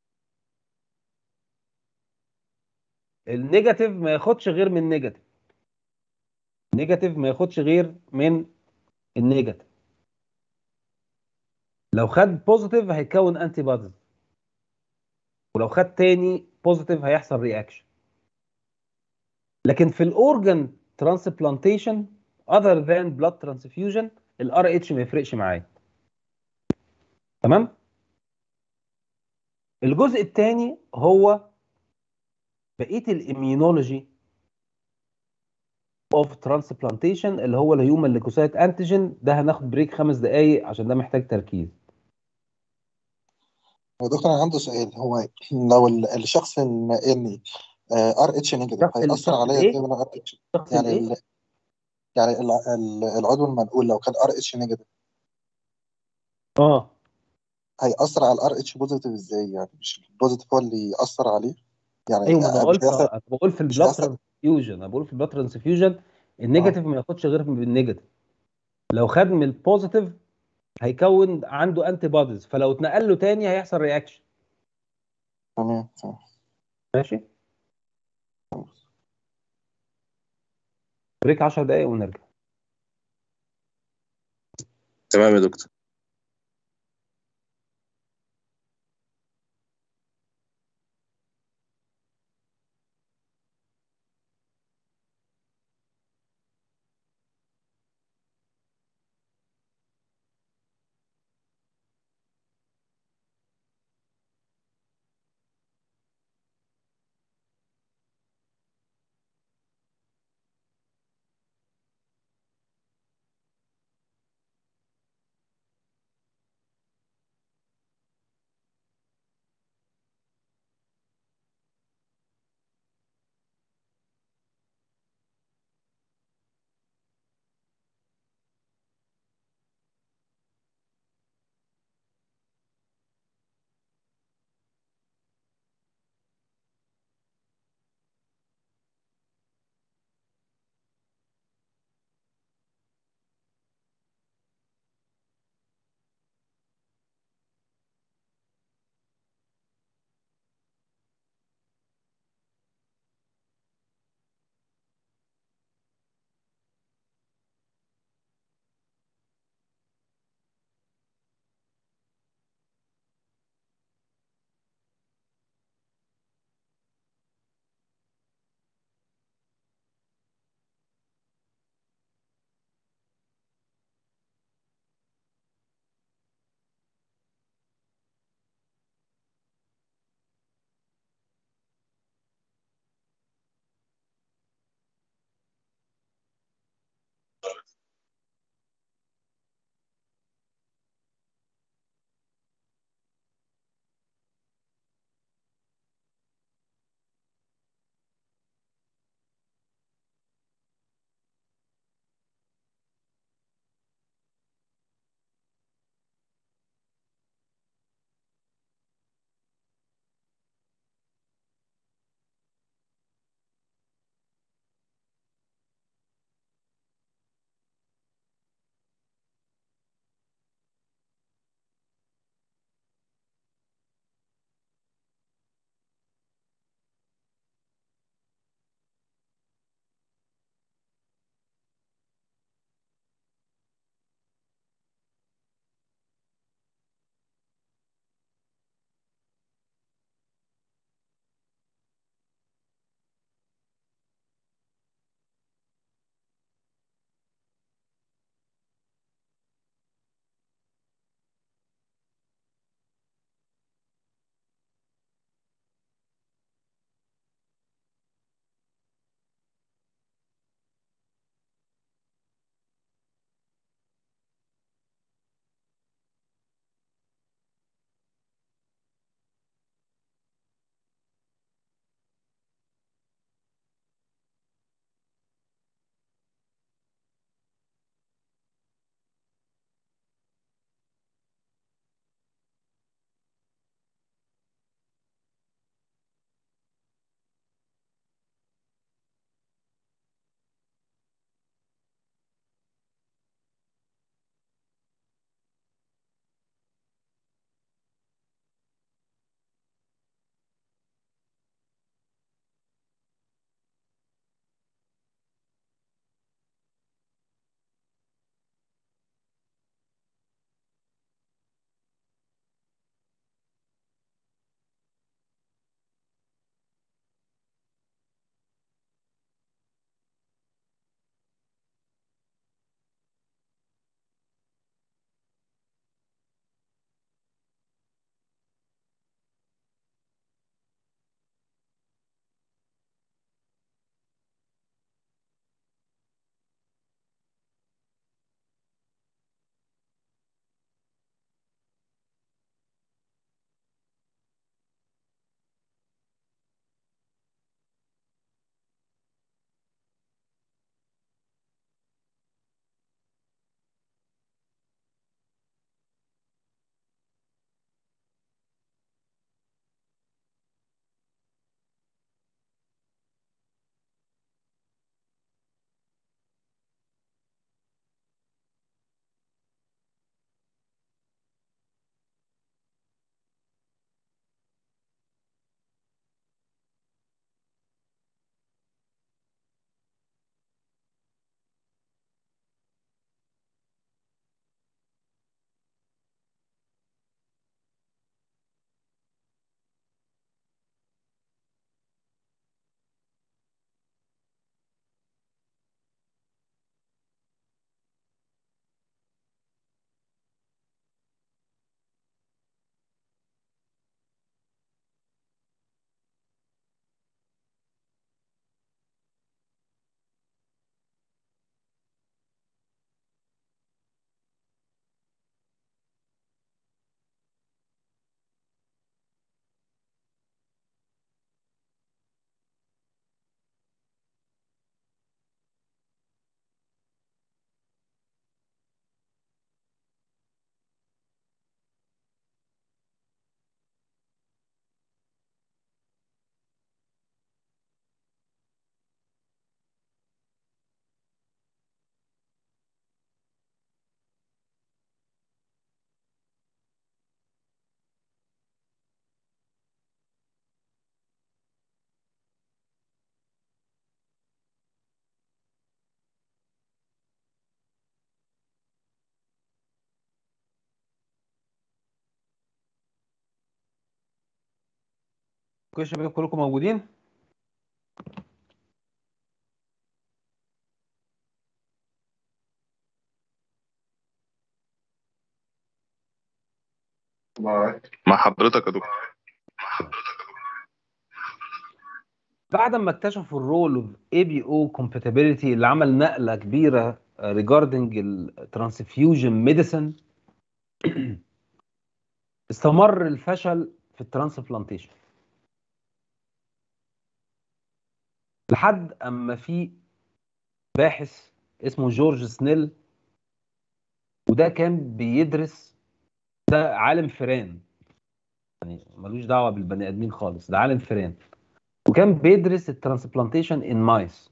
النيجاتيف ما ياخدش غير من نيجاتيف نيجاتيف ما ياخدش غير من النيجاتيف لو خد بوزيتيف هيكون انتي بوديز ولو خد تاني بوزيتيف هيحصل رياكشن لكن في الاورجن ترانسبلانتيشن اذر ذان بلاد ترانسفيوجن الار اتش ما يفرقش معايا تمام الجزء الثاني هو بقيه الاميونولوجي اوف ترانسبلانتيشن اللي هو الهيومن ليكوسايت انتيجين ده هناخد بريك خمس دقائق عشان ده محتاج تركيز هو دكتور انا عنده سؤال هو لو ال- الشخص النقلني ار اتش نيجاتيف الشخص اللي- هيأثر الشخص عليا الإيه؟ ازاي وانا ار اتش الشخص يعني الايه ال... يعني ال... ال- العضو المنقول لو كان ار اتش نيجاتيف اه هيأثر على الار اتش بوزيتيف ازاي يعني مش البوزيتيف هو اللي يأثر عليه يعني ايوه ما انا مش قلت هيحصل أنا بقول في مش البلاد هيحصل ترانسفيوجن انا بقول في البلاد ترانسفيوجن النيجاتيف ما ياخدش غير من النيجاتيف لو خد من البوزيتيف هيكون عنده انتي بوديز فلو اتنقل له تاني هيحصل رياكشن تمام تمام ماشي بريك 10 دقايق ونرجع تمام يا دكتور كل الشباب كلكم موجودين مع حضرتك يا دكتور بعد ما اكتشفوا الرول اوف اي بي او compatibility اللي عمل نقله كبيره ريجاردنج الترانسفيوجن ميديسن استمر الفشل في الترانسبلانتيشن لحد اما في باحث اسمه جورج سنيل وده كان بيدرس ده عالم فيران يعني ملوش دعوه بالبني ادمين خالص ده عالم فيران وكان بيدرس الترانسبلانتيشن ان مايس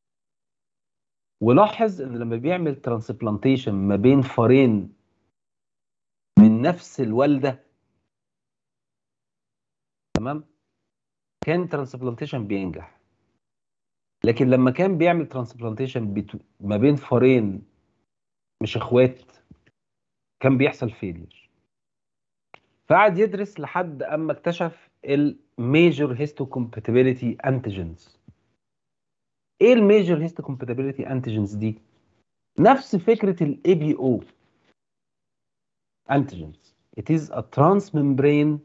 ولاحظ ان لما بيعمل ترانسبلانتيشن ما بين فارين من نفس الوالده تمام كان ترانسبلانتيشن بينجح لكن لما كان بيعمل ترانسبلانتيشن ما بين فارين مش اخوات كان بيحصل فيلير فقعد يدرس لحد اما اكتشف الميجر هيستوكومباتيبيليتي انتيجنز ايه الميجر هيستوكومباتيبيليتي انتيجنز دي نفس فكره الاي بي او antigens it is a transmembrane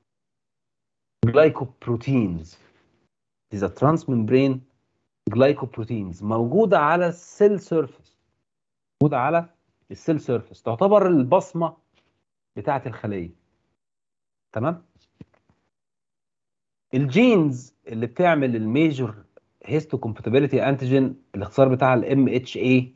glycoproteins it is a transmembrane glycoproteins موجوده على السيل سيرفيس موجوده على السيل سيرفيس تعتبر البصمه بتاعه الخليه تمام الجينز اللي بتعمل الميجر هيستوكومباتيبيليتي انتيجين الاختصار بتاعها الام اتش اي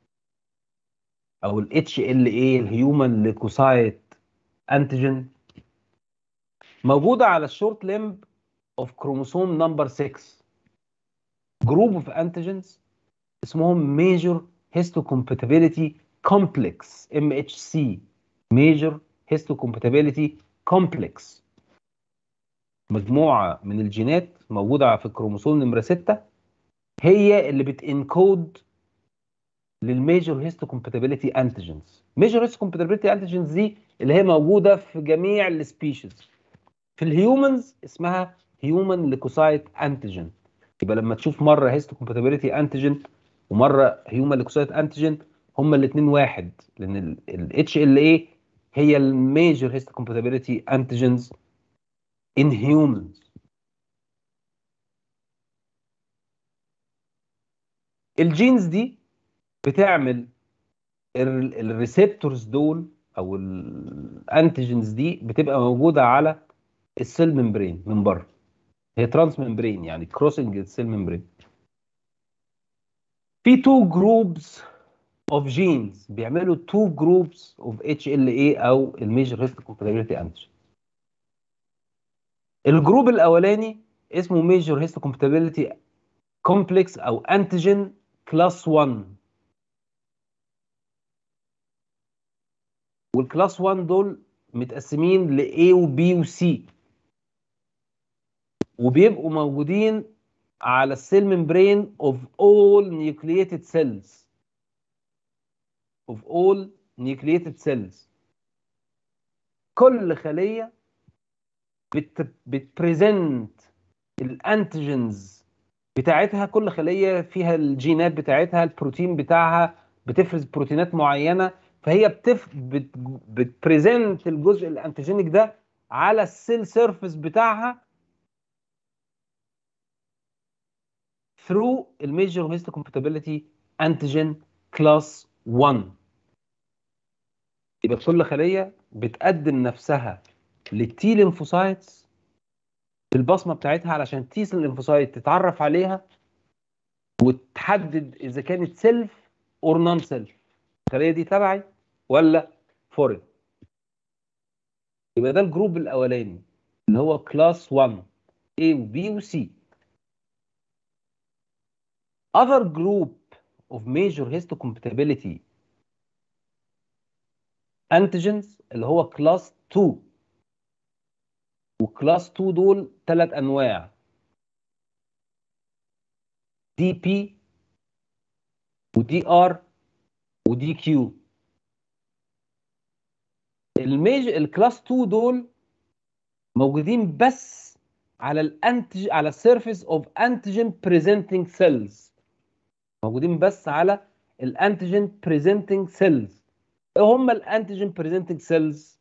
او الاتش ال اي الهيومن ليكوسايت انتيجين موجوده على الشورت ليمب اوف كروموسوم نمبر 6 جروب اوف انتيجينز اسمهم ميجر هيستوكومباتيبيليتي كومبلكس ام اتش سي ميجر هيستوكومباتيبيليتي كومبلكس مجموعه من الجينات موجوده في الكروموسوم نمره 6 هي اللي بتنكود للميجر هيستوكومباتيبيليتي انتيجنز ميجر هيستوكومباتيبيليتي انتيجنز دي اللي هي موجوده في جميع السبيشيز في الهيومنز اسمها هيومن ليكوسايت انتيجين يبقى لما تشوف مره هيستوكومباتيبيليتي انتيجين ومره هيومن ليكوسايت انتيجين هما الاثنين واحد لان الاتش ال اي هي الميجر هيستوكومباتيبيليتي انتيجنز in humans الجينز دي بتعمل الريسبتورز دول او الانتيجنز دي بتبقى موجوده على السيل ممبرين من بره هي ترانس ممبرين يعني كروسنج السيل ممبرين في تو جروبس اوف جينز بيعملوا تو جروبس اوف اتش ال اي او الميجر هيستوكومباتيبيليتي انتيجين الجروب الاولاني اسمه ميجر هيستوكومباتيبيليتي كومبلكس او انتيجين كلاس 1 والكلاس 1 دول متقسمين ل A و B و C وبيبقوا موجودين على السيل ممبرين of all nucleated cells of all nucleated cells كل خلية بت بتبريزنت الانتيجنز بتاعتها كل خليه فيها الجينات بتاعتها البروتين بتاعها بتفرز بروتينات معينه فهي بتف بت بتبريزنت الجزء الانتيجينيك ده على السيل سيرفيس بتاعها through الميجر هيستوكومباتيبيليتي انتيجين كلاس 1 يبقى كل خليه بتقدم نفسها للتي ليمفوسايتس بالبصمه بتاعتها علشان تي الليمفوسايت تتعرف عليها وتحدد اذا كانت سيلف اور نون سيلف الخليه دي تبعي ولا فورين يبقى ده الجروب الاولاني اللي هو كلاس 1 A و B و C other group of major histocompatibility antigens اللي هو كلاس 2 وكلاس 2 دول ثلاث انواع دي بي ودي ار ودي كيو الميج الكلاس 2 دول موجودين بس على الانتج على السيرفيس اوف انتيجين بريزنتنج سيلز موجودين بس على الانتيجين بريزنتنج سيلز ايه هم الانتيجين بريزنتنج سيلز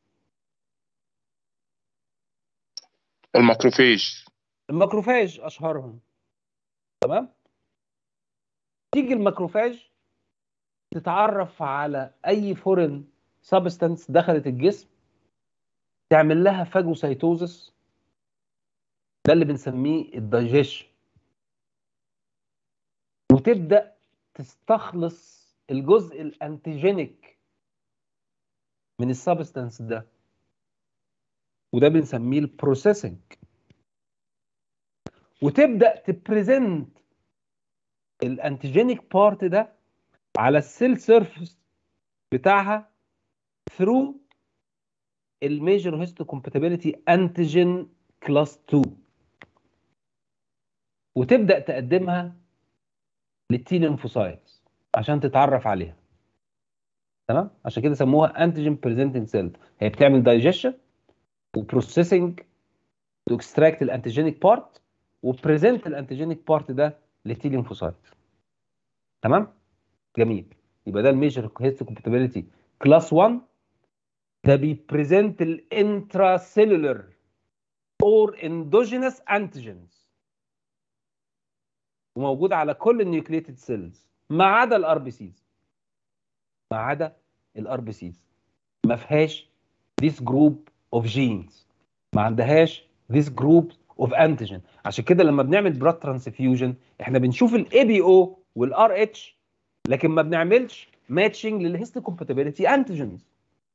الماكروفيج الماكروفاج اشهرهم تمام تيجي الماكروفاج تتعرف على اي فورين سبستانس دخلت الجسم تعمل لها فاجوسايتوزس ده اللي بنسميه الدايجيشن وتبدا تستخلص الجزء الانتيجينيك من السبستانس ده وده بنسميه البروسيسنج وتبدا تبريزنت الانتيجينيك بارت ده على السيل سيرفيس بتاعها ثرو الميجر هيستو كومباتيبيليتي انتيجين كلاس 2 وتبدا تقدمها للتي ليمفوسايتس عشان تتعرف عليها تمام عشان كده سموها انتيجين بريزنتنج سيل هي بتعمل دايجيشن وبروسيسنج تو اكستراكت الانتيجينيك بارت وبريزنت الانتيجينيك بارت ده للتي ليمفوسايت تمام جميل يبقى ده الميجر هيستو كومباتيبيليتي كلاس 1 ده بيبريزنت الانترا سيلولر اور اندوجينس انتيجينز وموجود على كل النيوكليتد سيلز ما عدا الار بي سيز ما عدا الار بي سيز ما فيهاش this group of genes ما عندهاش this group of antigen عشان كده لما بنعمل blood transfusion احنا بنشوف الاي بي او والار اتش لكن ما بنعملش ماتشنج للهيستوكومباتيبيليتي انتيجنز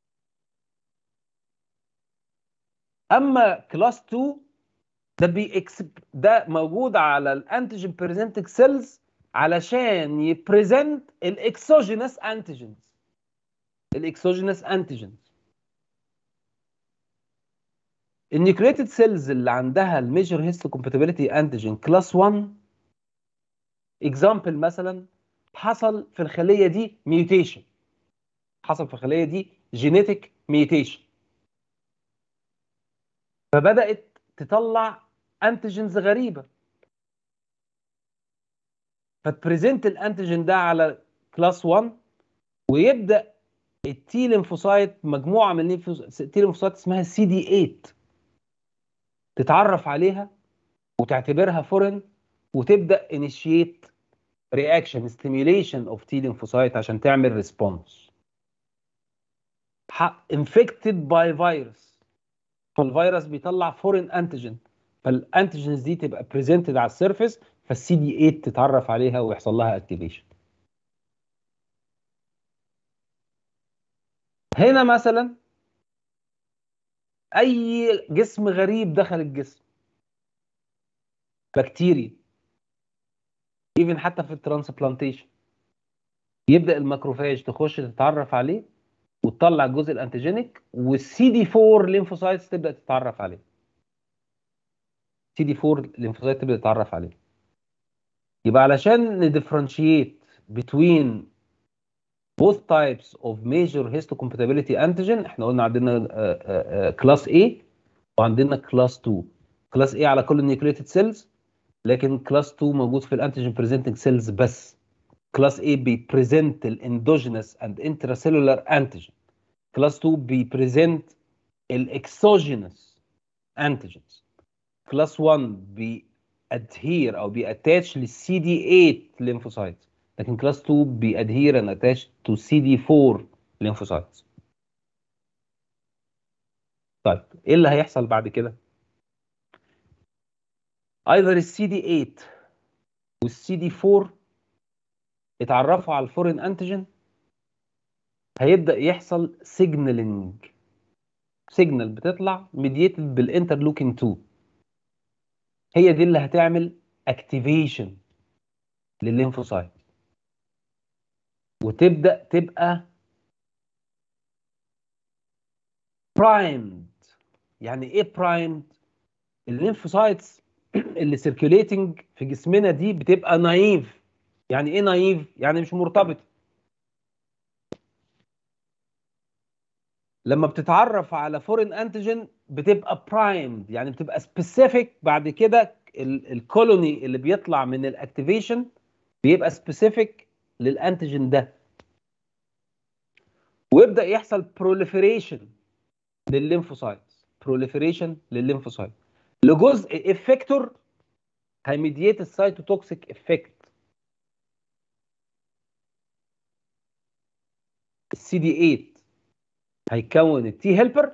اما كلاس 2 ده بيكسب ده موجود على الانتيجين بريزنتنج سيلز علشان يبريزنت الاكسوجينس انتيجنز الاكسوجينس انتيجنز النيوكليتد سيلز اللي عندها الميجر هيستوكومباتيبيليتي انتيجين كلاس 1 اكزامبل مثلا حصل في الخليه دي ميوتيشن حصل في الخليه دي جينيتك ميوتيشن فبدات تطلع انتيجنز غريبه فتبريزنت الانتيجين ده على كلاس 1 ويبدا التي ليمفوسايت مجموعه من التي ليمفوسايت اسمها سي دي 8 تتعرف عليها وتعتبرها فورن وتبدا انيشيت رياكشن ستيميوليشن اوف تي ليمفوسايت عشان تعمل ريسبونس انفكتد باي فيروس فالفيروس بيطلع فورين انتيجين فالانتيجينز دي تبقى بريزنتد على السيرفيس فالسي دي 8 تتعرف عليها ويحصل لها اكتيفيشن هنا مثلا اي جسم غريب دخل الجسم بكتيريا ايفن حتى في الترانسبلانتيشن يبدا الماكروفاج تخش تتعرف عليه وتطلع الجزء الانتيجينيك والسي دي 4 ليمفوسايتس تبدا تتعرف عليه سي دي 4 ليمفوسايت تبدا تتعرف عليه يبقى علشان ندفرنشيت between both types of major histocompatibility antigen احنا قلنا عندنا كلاس A وعندنا كلاس 2 كلاس A على كل النيوكليتد سيلز لكن كلاس 2 موجود في الانتيجين بريزنتنج سيلز بس كلاس A بيبريزنت الاندوجينس اند انتراسيلولار انتيجين كلاس 2 بيبريزنت الاكسوجينس انتيجينز كلاس 1 بيادهير او بياتاتش للسي دي 8 ليمفوسايتس لكن كلاس 2 بيادهير ان اتاتش تو سي دي 4 ليمفوسايتس طيب ايه اللي هيحصل بعد كده ايذر السي دي 8 والسي دي 4 اتعرفوا على الفورين انتيجين هيبدا يحصل سيجنالينج سيجنال بتطلع ميديتد بالانترلوكين 2 هي دي اللي هتعمل اكتيفيشن للليمفوسايت وتبدا تبقى برايمد يعني ايه برايمد الليمفوسايتس اللي سيركيوليتنج في جسمنا دي بتبقى نايف يعني ايه نايف يعني مش مرتبطه لما بتتعرف على فورين انتيجين بتبقى برايمد يعني بتبقى سبيسيفيك بعد كده ال- الكولوني اللي بيطلع من الاكتيفيشن بيبقى سبيسيفيك للانتيجين ده ويبدا يحصل بروليفريشن للليمفوسايتس بروليفريشن للليمفوسايت لجزء افكتور هيميديت السيتوتوكسيك افكت السي دي 8 هيكون التي هيلبر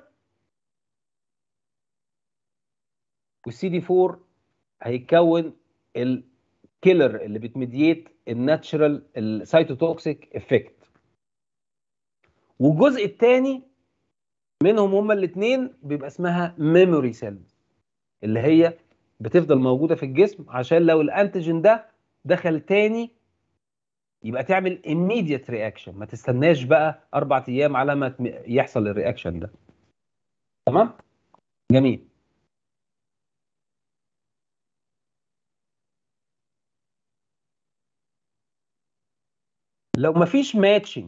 والسي دي 4 هيكون الكيلر اللي بتميديت الناتشرال السيتوتوكسيك افكت والجزء الثاني منهم هما الاثنين بيبقى اسمها ميموري سيلز اللي هي بتفضل موجوده في الجسم عشان لو الانتيجين ده دخل تاني يبقى تعمل immediate reaction ما تستناش بقى اربع ايام على ما تم- يحصل الرياكشن ده تمام جميل لو مفيش ماتشنج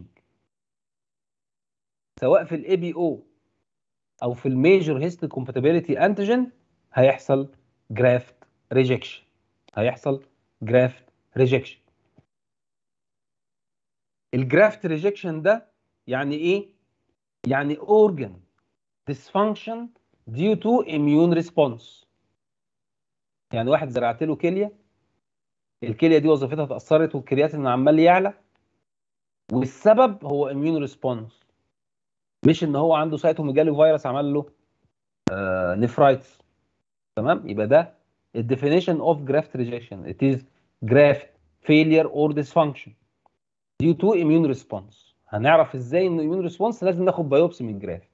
سواء في الاي بي او او في الميجر هيستو كومباتيبيليتي انتيجين هيحصل جرافت ريجكشن هيحصل جرافت ريجكشن الجرافت ريجكشن ده يعني ايه يعني organ dysfunction due to immune response يعني واحد زرعت له كليه الكليه دي وظيفتها اتاثرت والكرياتين عمال يعلى والسبب هو immune response مش ان هو عنده سايتوميجالي فيروس عمل له آه نفرايتس تمام يبقى ده الديفينيشن اوف جرافت ريجكشن it is graft failure or dysfunction due to immune response هنعرف ازاي انه immune response لازم ناخد بايوبسي من الجرافت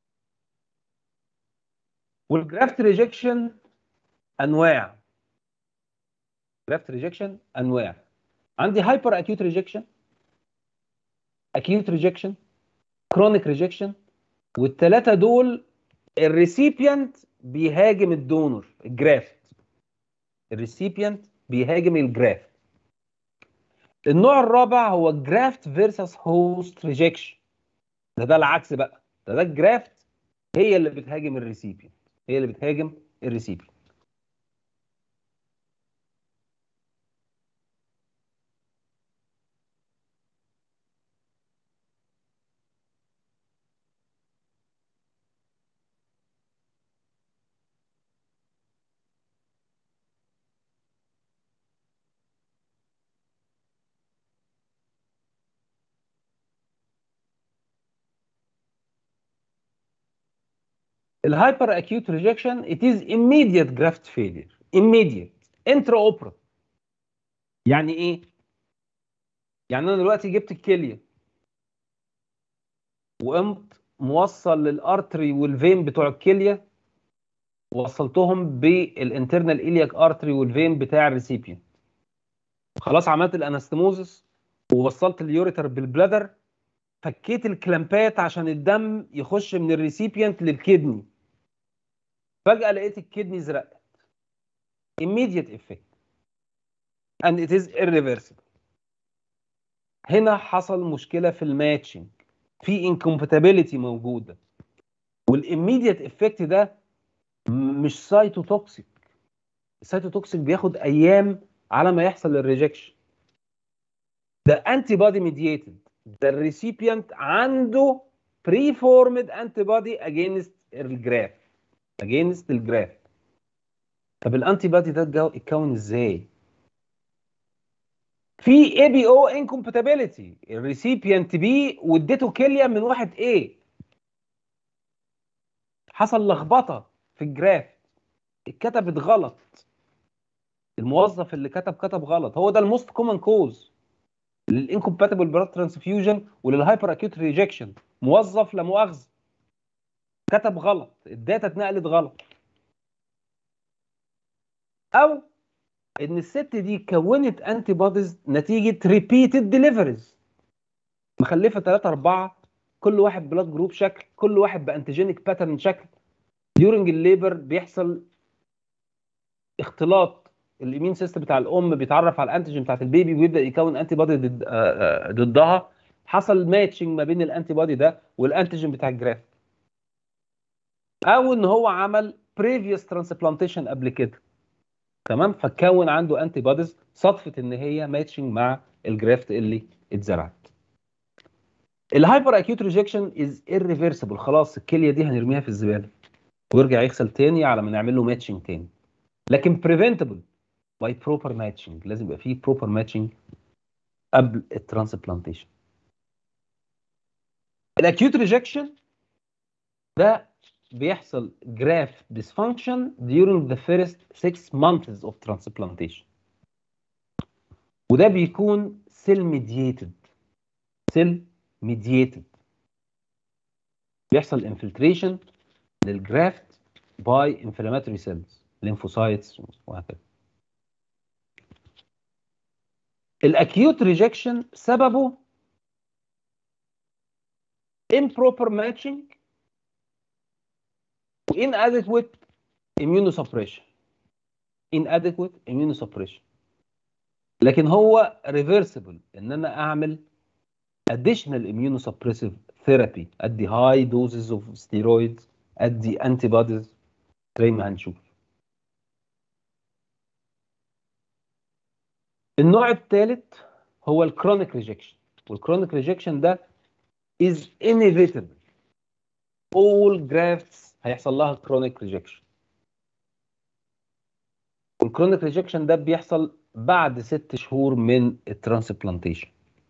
والجرافت ريجكشن انواع جرافت ريجكشن انواع عندي هايبر اكيوت ريجكشن اكيوت ريجكشن كرونيك ريجكشن والثلاثه دول الريسيبيانت بيهاجم الدونور الجرافت الريسيبيانت بيهاجم الجرافت النوع الرابع هو جرافت فيرسس هوست ريجكشن ده ده العكس بقى ده ده الجرافت هي اللي بتهاجم الريسيبيانت هي اللي بتهاجم الريسيبيانت الهايبر اكيوت ريجكشن it is immediate graft failure immediate intraoperative يعني ايه يعني انا دلوقتي جبت الكليه وقمت موصل للارتري والفين بتوع الكليه وصلتهم بالانترنال الياك ارتري والفين بتاع الريسيبيانت خلاص عملت الانستموزس ووصلت اليوريتر بالبلادر فكيت الكلامبات عشان الدم يخش من الريسيبيانت للكدني فجأة لقيت الكدني زرقت immediate effect and it is irreversible هنا حصل مشكلة في الماتشنج في incompatibility موجودة والimmediate effect ده م- مش سايتوتوكسيك السايتوتوكسيك بياخد ايام على ما يحصل الريجكشن ده انتي بودي ميدييتد ده الريسيبيانت عنده بري فورمد انتي بودي اجينست الجراف اجينست الجراف طب الانتي بودي ده اتجو- اتكون ازاي؟ في اي بي او انكومباتيبيليتي الريسيبيانت بي واديته كليه من واحد ايه حصل لخبطه في الجراف اتكتبت غلط الموظف اللي كتب كتب غلط هو ده الموست كومن كوز للانكومباتبل بلاد ترانسفيوجن وللهايبر اكيوت ريجكشن موظف لا مؤاخذه كتب غلط الداتا اتنقلت غلط او ان الست دي كونت انتي بوديز نتيجه ريبيتد ديليفريز مخلفه 3 4 كل واحد بلاد جروب شكل كل واحد بانتيجينيك باترن شكل ديورنج الليبر بيحصل اختلاط الامين سيستم بتاع الام بيتعرف على الانتيجين بتاعت البيبي ويبدا يكون انتي بودي ضد آه، آه، ضدها حصل ماتشنج ما بين الانتي بودي ده والانتيجين بتاع الجراف او ان هو عمل previous transplantation قبل كده تمام فكون عنده انتي بوديز صدفه ان هي ماتشنج مع الجرافت اللي اتزرعت الهايبر اكيوت ريجكشن از irreversible خلاص الكليه دي هنرميها في الزباله ويرجع يغسل تاني على ما نعمل له ماتشنج تاني لكن preventable by proper matching لازم يبقى فيه proper matching قبل الترانسبلانتيشن الاكيوت ريجكشن ده بيحصل graft dysfunction during the first six months of transplantation وده بيكون cell mediated cell mediated بيحصل infiltration للجرافت by inflammatory cells lymphocytes وهكذا الاكيوت ريجكشن سببه improper matching inadequate immunosuppression inadequate immunosuppression لكن هو reversible ان انا اعمل additional immunosuppressive therapy ادي high doses of steroids ادي antibodies زي ما هنشوف النوع الثالث هو الكرونيك ريجكشن والكرونيك ريجكشن ده is inevitable all grafts هيحصل لها كرونيك ريجكشن والكرونيك ريجكشن ده بيحصل بعد ست شهور من الترانسبلانتيشن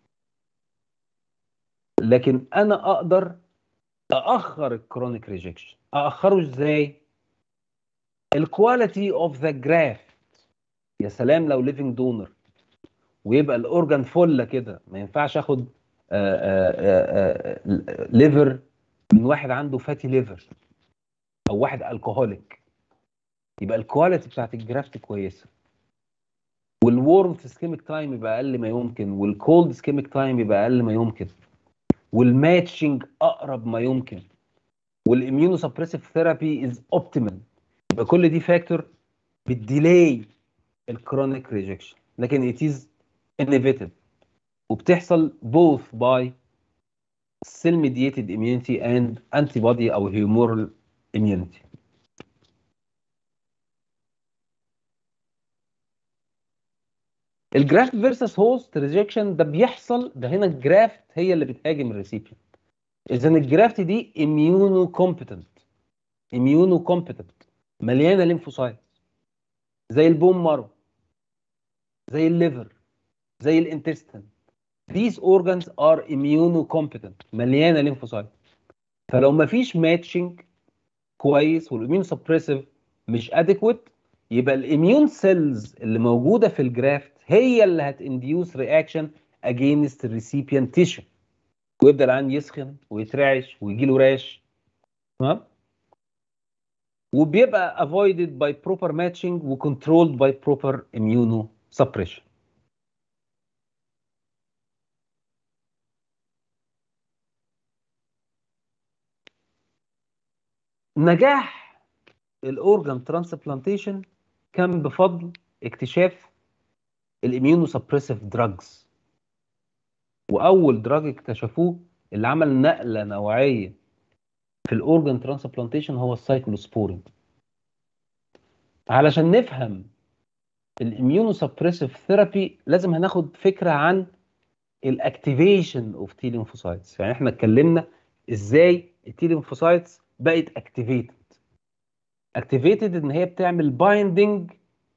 لكن انا اقدر ااخر الكرونيك ريجكشن ااخره ازاي الكواليتي اوف ذا جرافت يا سلام لو ليفنج دونر ويبقى الاورجان فله كده ما ينفعش اخد ليفر من واحد عنده فاتي ليفر او واحد الكهوليك يبقى الكواليتي بتاعت الجرافت كويسه والورم في سكيميك تايم يبقى اقل ما يمكن والكولد سكيميك تايم يبقى اقل ما يمكن والماتشنج اقرب ما يمكن والاميونو سبريسيف ثيرابي از اوبتيمال يبقى كل دي فاكتور بتديلاي الكرونيك ريجكشن لكن it is innovative وبتحصل both by cell mediated immunity and antibody او humoral immunity الجرافت فيرسس هوست ريجكشن ده بيحصل ده هنا الجرافت هي اللي بتهاجم الريسيبيانت اذا الجرافت دي اميونو كومبتنت اميونو كومبتنت مليانه ليمفوسايت زي البون مارو زي الليفر زي الانتستين these organs are immunocompetent مليانه ليمفوسايت فلو ما فيش ماتشنج كويس والاميون سبريسيف مش اديكويت يبقى الاميون سيلز اللي موجوده في الجرافت هي اللي هتنديوس رياكشن اجينست الريسيبيانت تيشو ويبدا العين يسخن ويترعش ويجي له راش تمام وبيبقى avoided by proper matching وcontrolled by proper immunosuppression نجاح الاورجان ترانسبلانتيشن كان بفضل اكتشاف الاميونو سبريسيف دراجز واول دراج اكتشفوه اللي عمل نقله نوعيه في الاورجان ترانسبلانتيشن هو السايكلوسبورين علشان نفهم الاميونو سبريسيف ثيرابي لازم هناخد فكره عن الاكتيفيشن اوف تي ليمفوسايتس يعني احنا اتكلمنا ازاي التي ليمفوسايتس بقت اكتيفيتد اكتيفيتد ان هي بتعمل بايندنج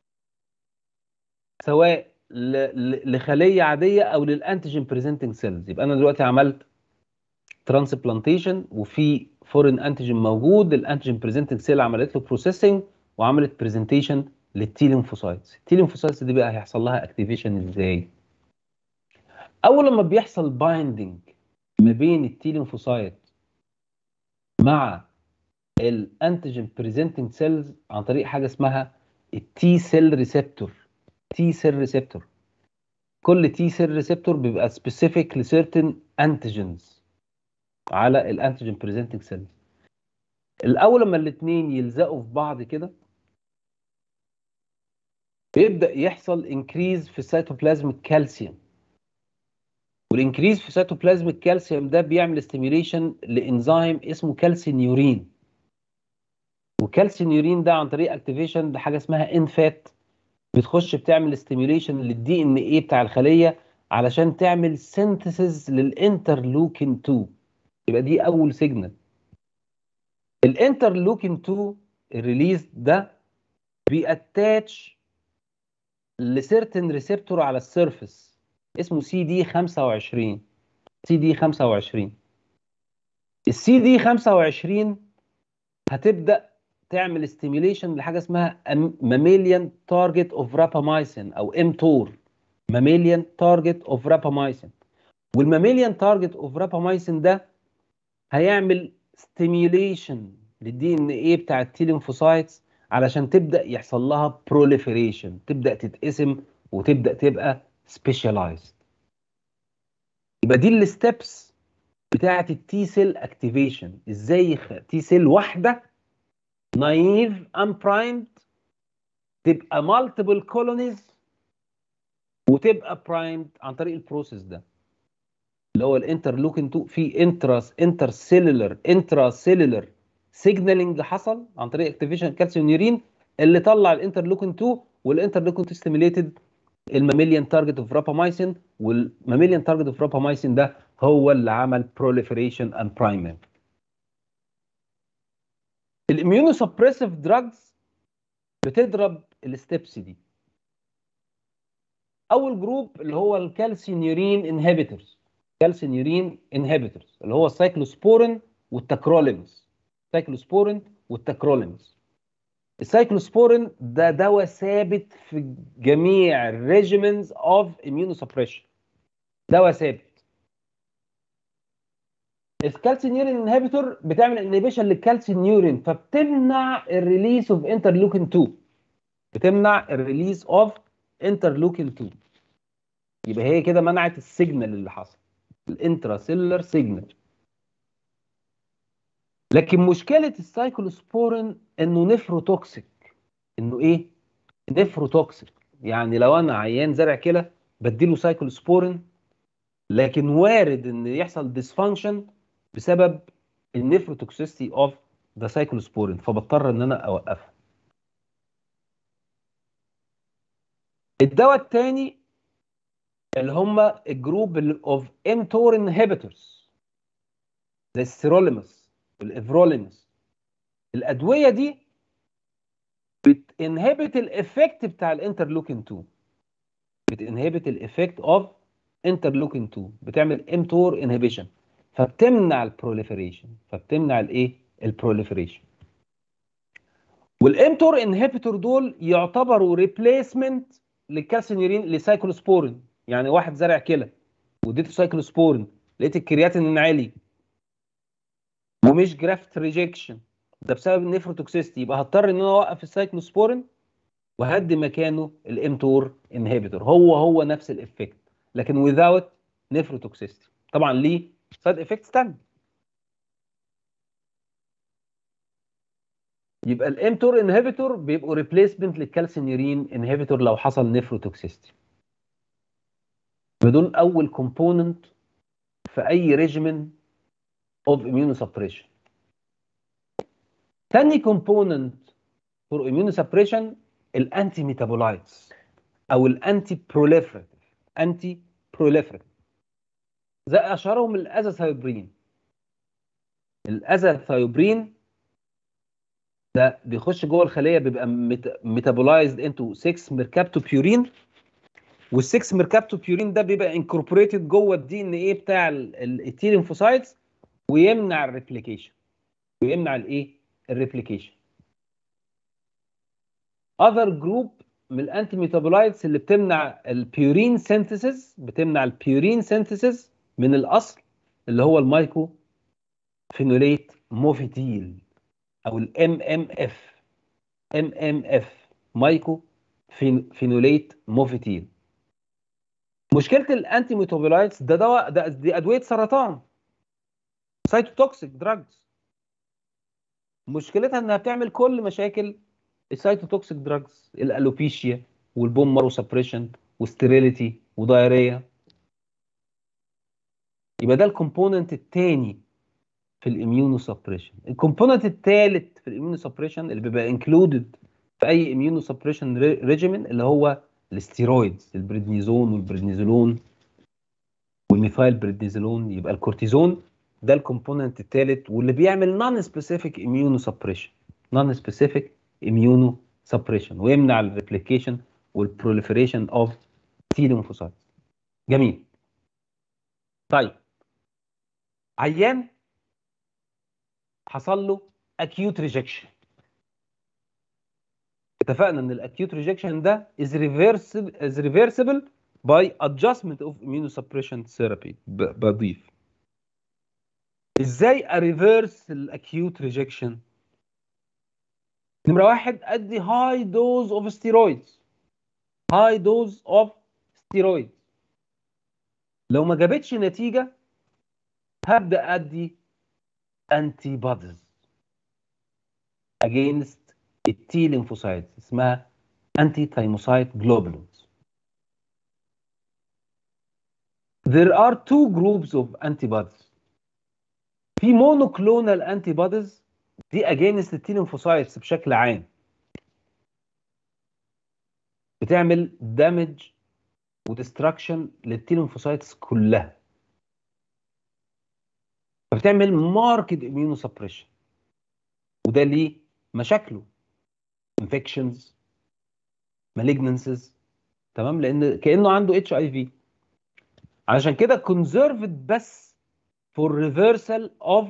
سواء لخليه عاديه او للانتيجين بريزنتنج سيلز يبقى انا دلوقتي عملت ترانسبلانتيشن وفي فورين انتيجين موجود الانتيجين بريزنتنج سيل عملت له بروسيسنج وعملت برزنتيشن للتي ليمفوسايتس التي ليمفوسايتس دي بقى هيحصل لها اكتيفيشن ازاي اول لما بيحصل بايندنج ما بين التي ليمفوسايت مع الانتيجين بريزنتنج سيلز عن طريق حاجه اسمها التي سيل ريسبتور تي سيل ريسبتور كل تي سيل ريسبتور بيبقى سبيسيفيك لسيرتن انتيجينز على الانتيجين بريزنتنج سيلز الاول لما الاثنين يلزقوا في بعض كده بيبدا يحصل انكريز في السيتوبلازميك كالسيوم والانكريز في السيتوبلازميك كالسيوم ده بيعمل ستيميوليشن لانزيم اسمه كالسينيورين والكالسينيورين ده عن طريق اكتيفيشن لحاجه اسمها انفات بتخش بتعمل ستيميوليشن للدي ان ايه بتاع الخليه علشان تعمل سينثيسيس للانترلوكين 2 يبقى دي اول سيجنال الانترلوكين 2 الريليز ده بيأتاتش لسيرتن ريسبتور على السيرفس اسمه سي دي 25 سي دي 25 السي دي 25 هتبدا تعمل ستيميوليشن لحاجه اسمها ماميليان تارجت اوف رابامايسين او ام تور ماميليان تارجت اوف رابامايسين والماميليان تارجت اوف رابامايسين ده هيعمل ستيميوليشن للدي ان ايه بتاع التيلينفوسايتس علشان تبدا يحصل لها بروليفريشن تبدا تتقسم وتبدا تبقى سبيشاليزد يبقى دي الستبس بتاعه التي سيل اكتيفيشن ازاي تي سيل واحده نايف امبرايمد تبقى مالتيبل كولونيز وتبقى برايمد عن طريق البروسيس ده اللي هو الانترلوكين 2 في انتراس انتر سيلولر انترا سيلولر سيجنالينج حصل عن طريق اكتيفيشن كالسيونيورين اللي طلع الانترلوكين 2 والانترلوكين 2 ستيميليتد الماميليان تارجت اوف رابامايسين والماميليان تارجت اوف رابامايسين ده هو اللي عمل بروليفريشن اند برايمنج الاميونوسبريسيف دراجز بتضرب الستبس دي اول جروب اللي هو الكالسينيورين انهبيتورز كالسينيورين انهبيتورز اللي هو السايكلوسبورين والتكرولينز السايكلوسبورين والتكرولينز السايكلوسبورين ده دواء ثابت في جميع الريجيمنز اوف immunosuppression دواء ثابت الكالسينيورين انهبيتور بتعمل انهبيشن للكالسينيورين فبتمنع الريليس اوف انترلوكين 2 بتمنع الريليس اوف انترلوكين 2 يبقى هي كده منعت السيجنال اللي حصل الانترا سيلولر سيجنال لكن مشكله السايكلوسبورين انه نفروتوكسيك انه ايه نفروتوكسيك يعني لو انا عيان زرع كلى بديله سايكلوسبورين لكن وارد ان يحصل ديسفانكشن بسبب النفروتوكسيستي اوف ذا سايكلوسبورين فبضطر ان انا اوقفها الدواء الثاني اللي هم الجروب اوف امتور انهبيتورز زي السيروليمس والافروليمس الادويه دي بتنهبت الافكت بتاع الانترلوكين 2 بتنهبت الافكت اوف انترلوكين 2 بتعمل امتور انهبيشن فبتمنع البروليفريشن فبتمنع الايه البروليفريشن والامتور انهبيتور دول يعتبروا ريبليسمنت للكالسينيورين لسايكلوسبورين يعني واحد زرع كلى واديته سايكلوسبورين لقيت الكرياتين عالي ومش جرافت ريجكشن ده بسبب النيفروتوكسيستي يبقى هضطر ان انا اوقف السايكلوسبورين وهدي مكانه الامتور انهبيتور هو هو نفس الافكت لكن without نيفروتوكسيستي طبعا ليه سايد افكتس ثانيه يبقى الامتور انهبيتور بيبقوا ريبليسمنت للكالسينيورين انهبيتور لو حصل نيفروتوكسيستي بدول اول كومبوننت في اي ريجيمن اوف immunosuppression تاني كومبوننت فور immunosuppression الانتي ميتابولايتس او الانتي بروليفريتيف انتي بروليفريتيف زي اشهرهم الازاثايوبرين الازاثايوبرين ده بيخش جوه الخليه بيبقى ميتابولايزد انتو 6 ميركابتوبيورين وال6 ميركابتوبيورين ده بيبقى انكوربوريتد جوه الدي ان ايه بتاع التيلينفوسايتس ويمنع الريبليكيشن ويمنع الايه الريبليكيشن اذر جروب من الانتي ميتابولايتس اللي بتمنع البيورين سينثيسيس بتمنع البيورين سينثيسيس من الاصل اللي هو المايكو فينوليت موفيتيل او الام ام اف ام ام اف مايكو فينوليت موفيتيل مشكله الانتي ميتابولايتس ده دواء ده دي ادويه سرطان سايتوتوكسيك دراجز مشكلتها انها بتعمل كل مشاكل السايتوتوكسيك دراجز الالوبيشيا والبون مارو سبريشن وستيريليتي ودايريا يبقى ده الكومبوننت الثاني في الاميونو سبريشن الكومبوننت الثالث في الاميونو سبريشن اللي بيبقى انكلودد في اي اميونو سبريشن ريجيمين اللي هو الاستيرويدز البريدنيزون والبريدنيزولون والميثايل بريدنيزولون يبقى الكورتيزون ده الكومبوننت الثالث واللي بيعمل نون سبيسيفيك اميونو سبريشن نون سبيسيفيك اميونو سبريشن ويمنع الريبليكيشن والبروليفريشن اوف تي ليمفوسايت جميل طيب عيان حصل له acute rejection اتفقنا ان الاكيوت ريجكشن ده is reversible is reversible by adjustment of immunosuppression therapy ب- بضيف ازاي اريفيرس الاكيوت ريجكشن نمره واحد ادي هاي دوز اوف ستيرويدز هاي دوز اوف ستيرويدز لو ما جابتش نتيجه هبدا ادي انتي بوديز against التي ليمفوسايت اسمها انتي ثايموسايت جلوبولينز There are two groups of antibodies. في monoclonal antibodies دي against التي ليمفوسايتس بشكل عام. بتعمل damage وديستراكشن للتي ليمفوسايتس كلها. فبتعمل ماركت immunosuppression. وده ليه مشاكله infections malignancies تمام لان كانه عنده اتش اي في علشان كده conserved بس for reversal of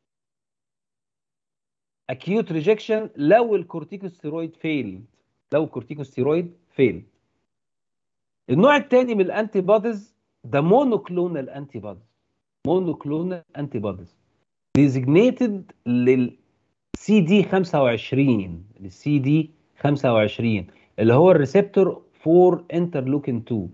acute rejection لو الكورتيكوستيرويد فيل لو الكورتيكوستيرويد فيل النوع الثاني من الانتي بوديز ده مونوكلونال انتي بوديز مونوكلونال انتي بوديز designated لل سي دي 25 السي دي 25 اللي هو الريسبتور فور انترلوكين 2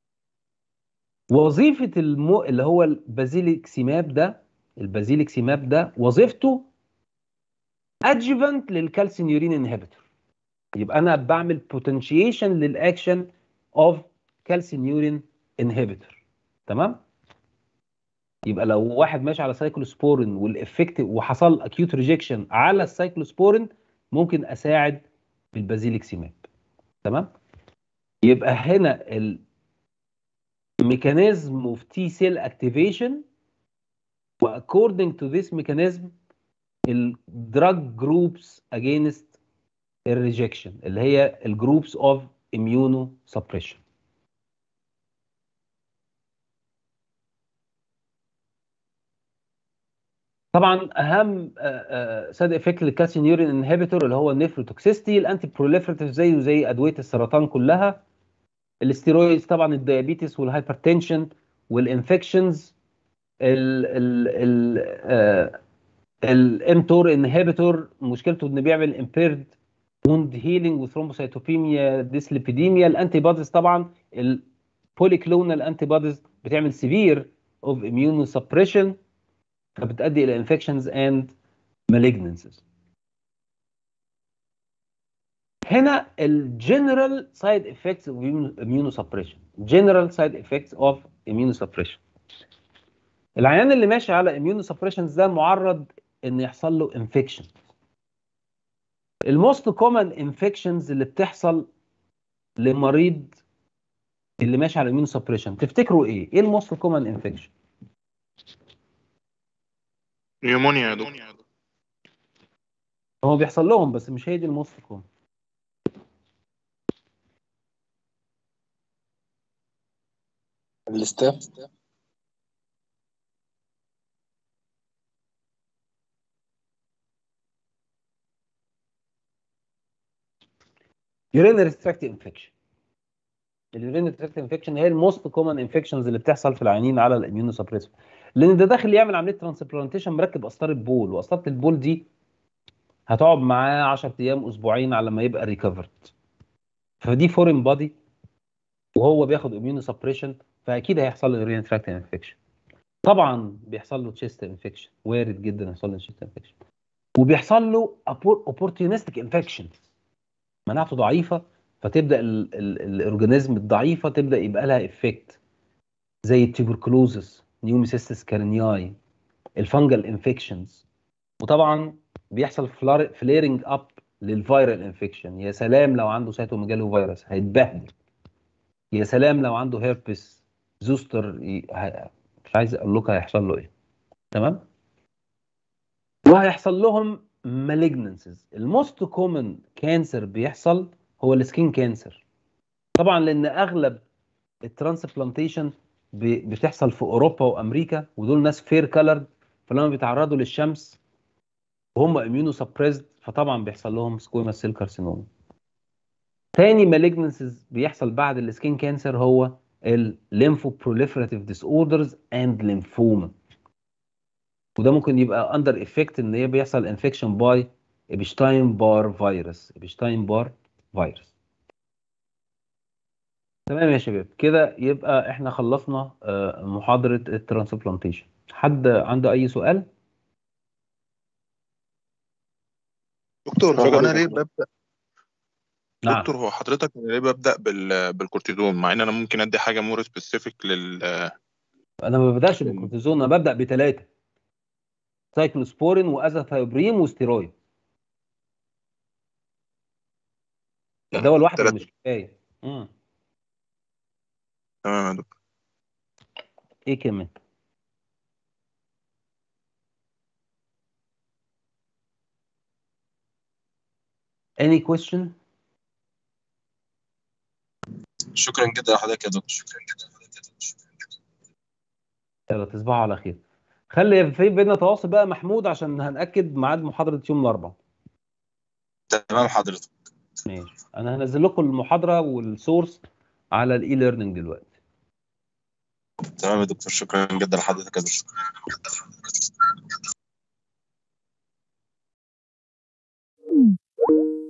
وظيفه المو... اللي هو البازيليكسيماب ده البازيليكسيماب ده وظيفته ادجفنت للكالسينيورين انهبيتور يبقى انا بعمل بوتنشيشن للاكشن اوف كالسينيورين انهبيتور تمام يبقى لو واحد ماشي على سايكلوسبورين والافكت وحصل اكيوت ريجكشن على السايكلوسبورين ممكن اساعد بالبازيليكسيماب تمام يبقى هنا الميكانيزم اوف تي سيل اكتيفيشن واكوردنج تو ذيس ميكانيزم الدراج جروبس اجينست الريجكشن اللي هي الجروبس اوف اميونو سبريشن طبعا اهم سايد افكت للكالسينيورين انهبيتور اللي هو النيفروتوكسيستي الانتي بروليفريتيف زيه زي ادويه السرطان كلها الاستيرويدز طبعا الديابيتس والهايبرتنشن والانفكشنز ال ال ال الامتور انهبيتور مشكلته انه بيعمل امبيرد ووند هيلينج وثرومبوسايتوبيميا ديسليبيديميا الانتي بوديز طبعا البوليكلونال انتي بوديز بتعمل سيفير اوف اميونو سبريشن فبتؤدي الى infections and malignancies. هنا الجنرال سايد افكتس اوف immunosuppression general side effects of immunosuppression العيان اللي ماشي على immunosuppression ده معرض ان يحصل له infection الموست كومن انفكشنز اللي بتحصل لمريض اللي ماشي على immunosuppression تفتكروا ايه؟ ايه الموست كومن انفكشن؟ نيومونيا يا دكتور هو بيحصل لهم بس مش هي دي الموست كومن الاستاف urinary tract infection اليورينري تراكت انفكشن هي الموست كومن انفكشنز اللي بتحصل في العيانين على الاميونو سبريسور لان ده داخل يعمل عمليه ترانسبلانتيشن مركب قسطره بول وقسطره البول دي هتقعد معاه 10 ايام اسبوعين على ما يبقى ريكفرد فدي فورين بادي وهو بياخد اميونو سبريشن فاكيد هيحصل له يورينري تراكت انفكشن طبعا بيحصل له تشيست انفكشن وارد جدا يحصل له تشيست انفكشن وبيحصل له اوبورتيونستيك انفكشن مناعته ضعيفه فتبدا ال- ال- الاورجانيزم الضعيفه تبدا يبقى لها افكت زي التيبركلوزس نيوميسيستس كارنياي الفنجل انفكشنز وطبعا بيحصل فليرنج اب للفيرال انفكشن يا سلام لو عنده سيتوميجالو فيروس هيتبهدل يا سلام لو عنده هيربس زوستر ي- ه- مش عايز اقول لكم هيحصل له ايه تمام وهيحصل لهم malignancies الموست كومن كانسر بيحصل هو السكين كانسر طبعا لان اغلب الترانسبلانتيشن ب- بتحصل في اوروبا وامريكا ودول ناس فير كالرد فلما بيتعرضوا للشمس وهم اميونو سبريسد فطبعا بيحصل لهم سكويما سيل كارسينوما تاني مالجنسز بيحصل بعد السكين كانسر هو الليمفو بروليفراتيف ديس اوردرز اند ليمفوما وده ممكن يبقى اندر افكت ان هي بيحصل انفكشن باي ابشتاين بار فيروس ابشتاين بار فيروس تمام يا شباب كده يبقى احنا خلصنا آه، محاضرة الترانسبلانتيشن حد عنده اي سؤال دكتور شكراً هو انا جداً. ليه ببدا نعم دكتور هو حضرتك أنا ليه ببدا بال... بالكورتيزون مع ان انا ممكن ادي حاجه مور سبيسيفيك لل انا ما ببداش بالكورتيزون انا ببدا بثلاثه سايكلوسبورين وازاثايوبريم وستيرويد الدواء لوحده تلاتة. مش كفايه مم. تمام يا دكتور ايه كمان any question شكرا جدا لحضرتك يا دكتور شكرا جدا لحضرتك يا دكتور يلا تصبحوا على خير خلي في بينا تواصل بقى محمود عشان هنأكد ميعاد محاضرة يوم الأربعاء تمام حضرتك ماشي أنا هنزل لكم المحاضرة والسورس على الإي ليرنينج دلوقتي تمام يا دكتور شكرا جدا لحضرتك يا دكتور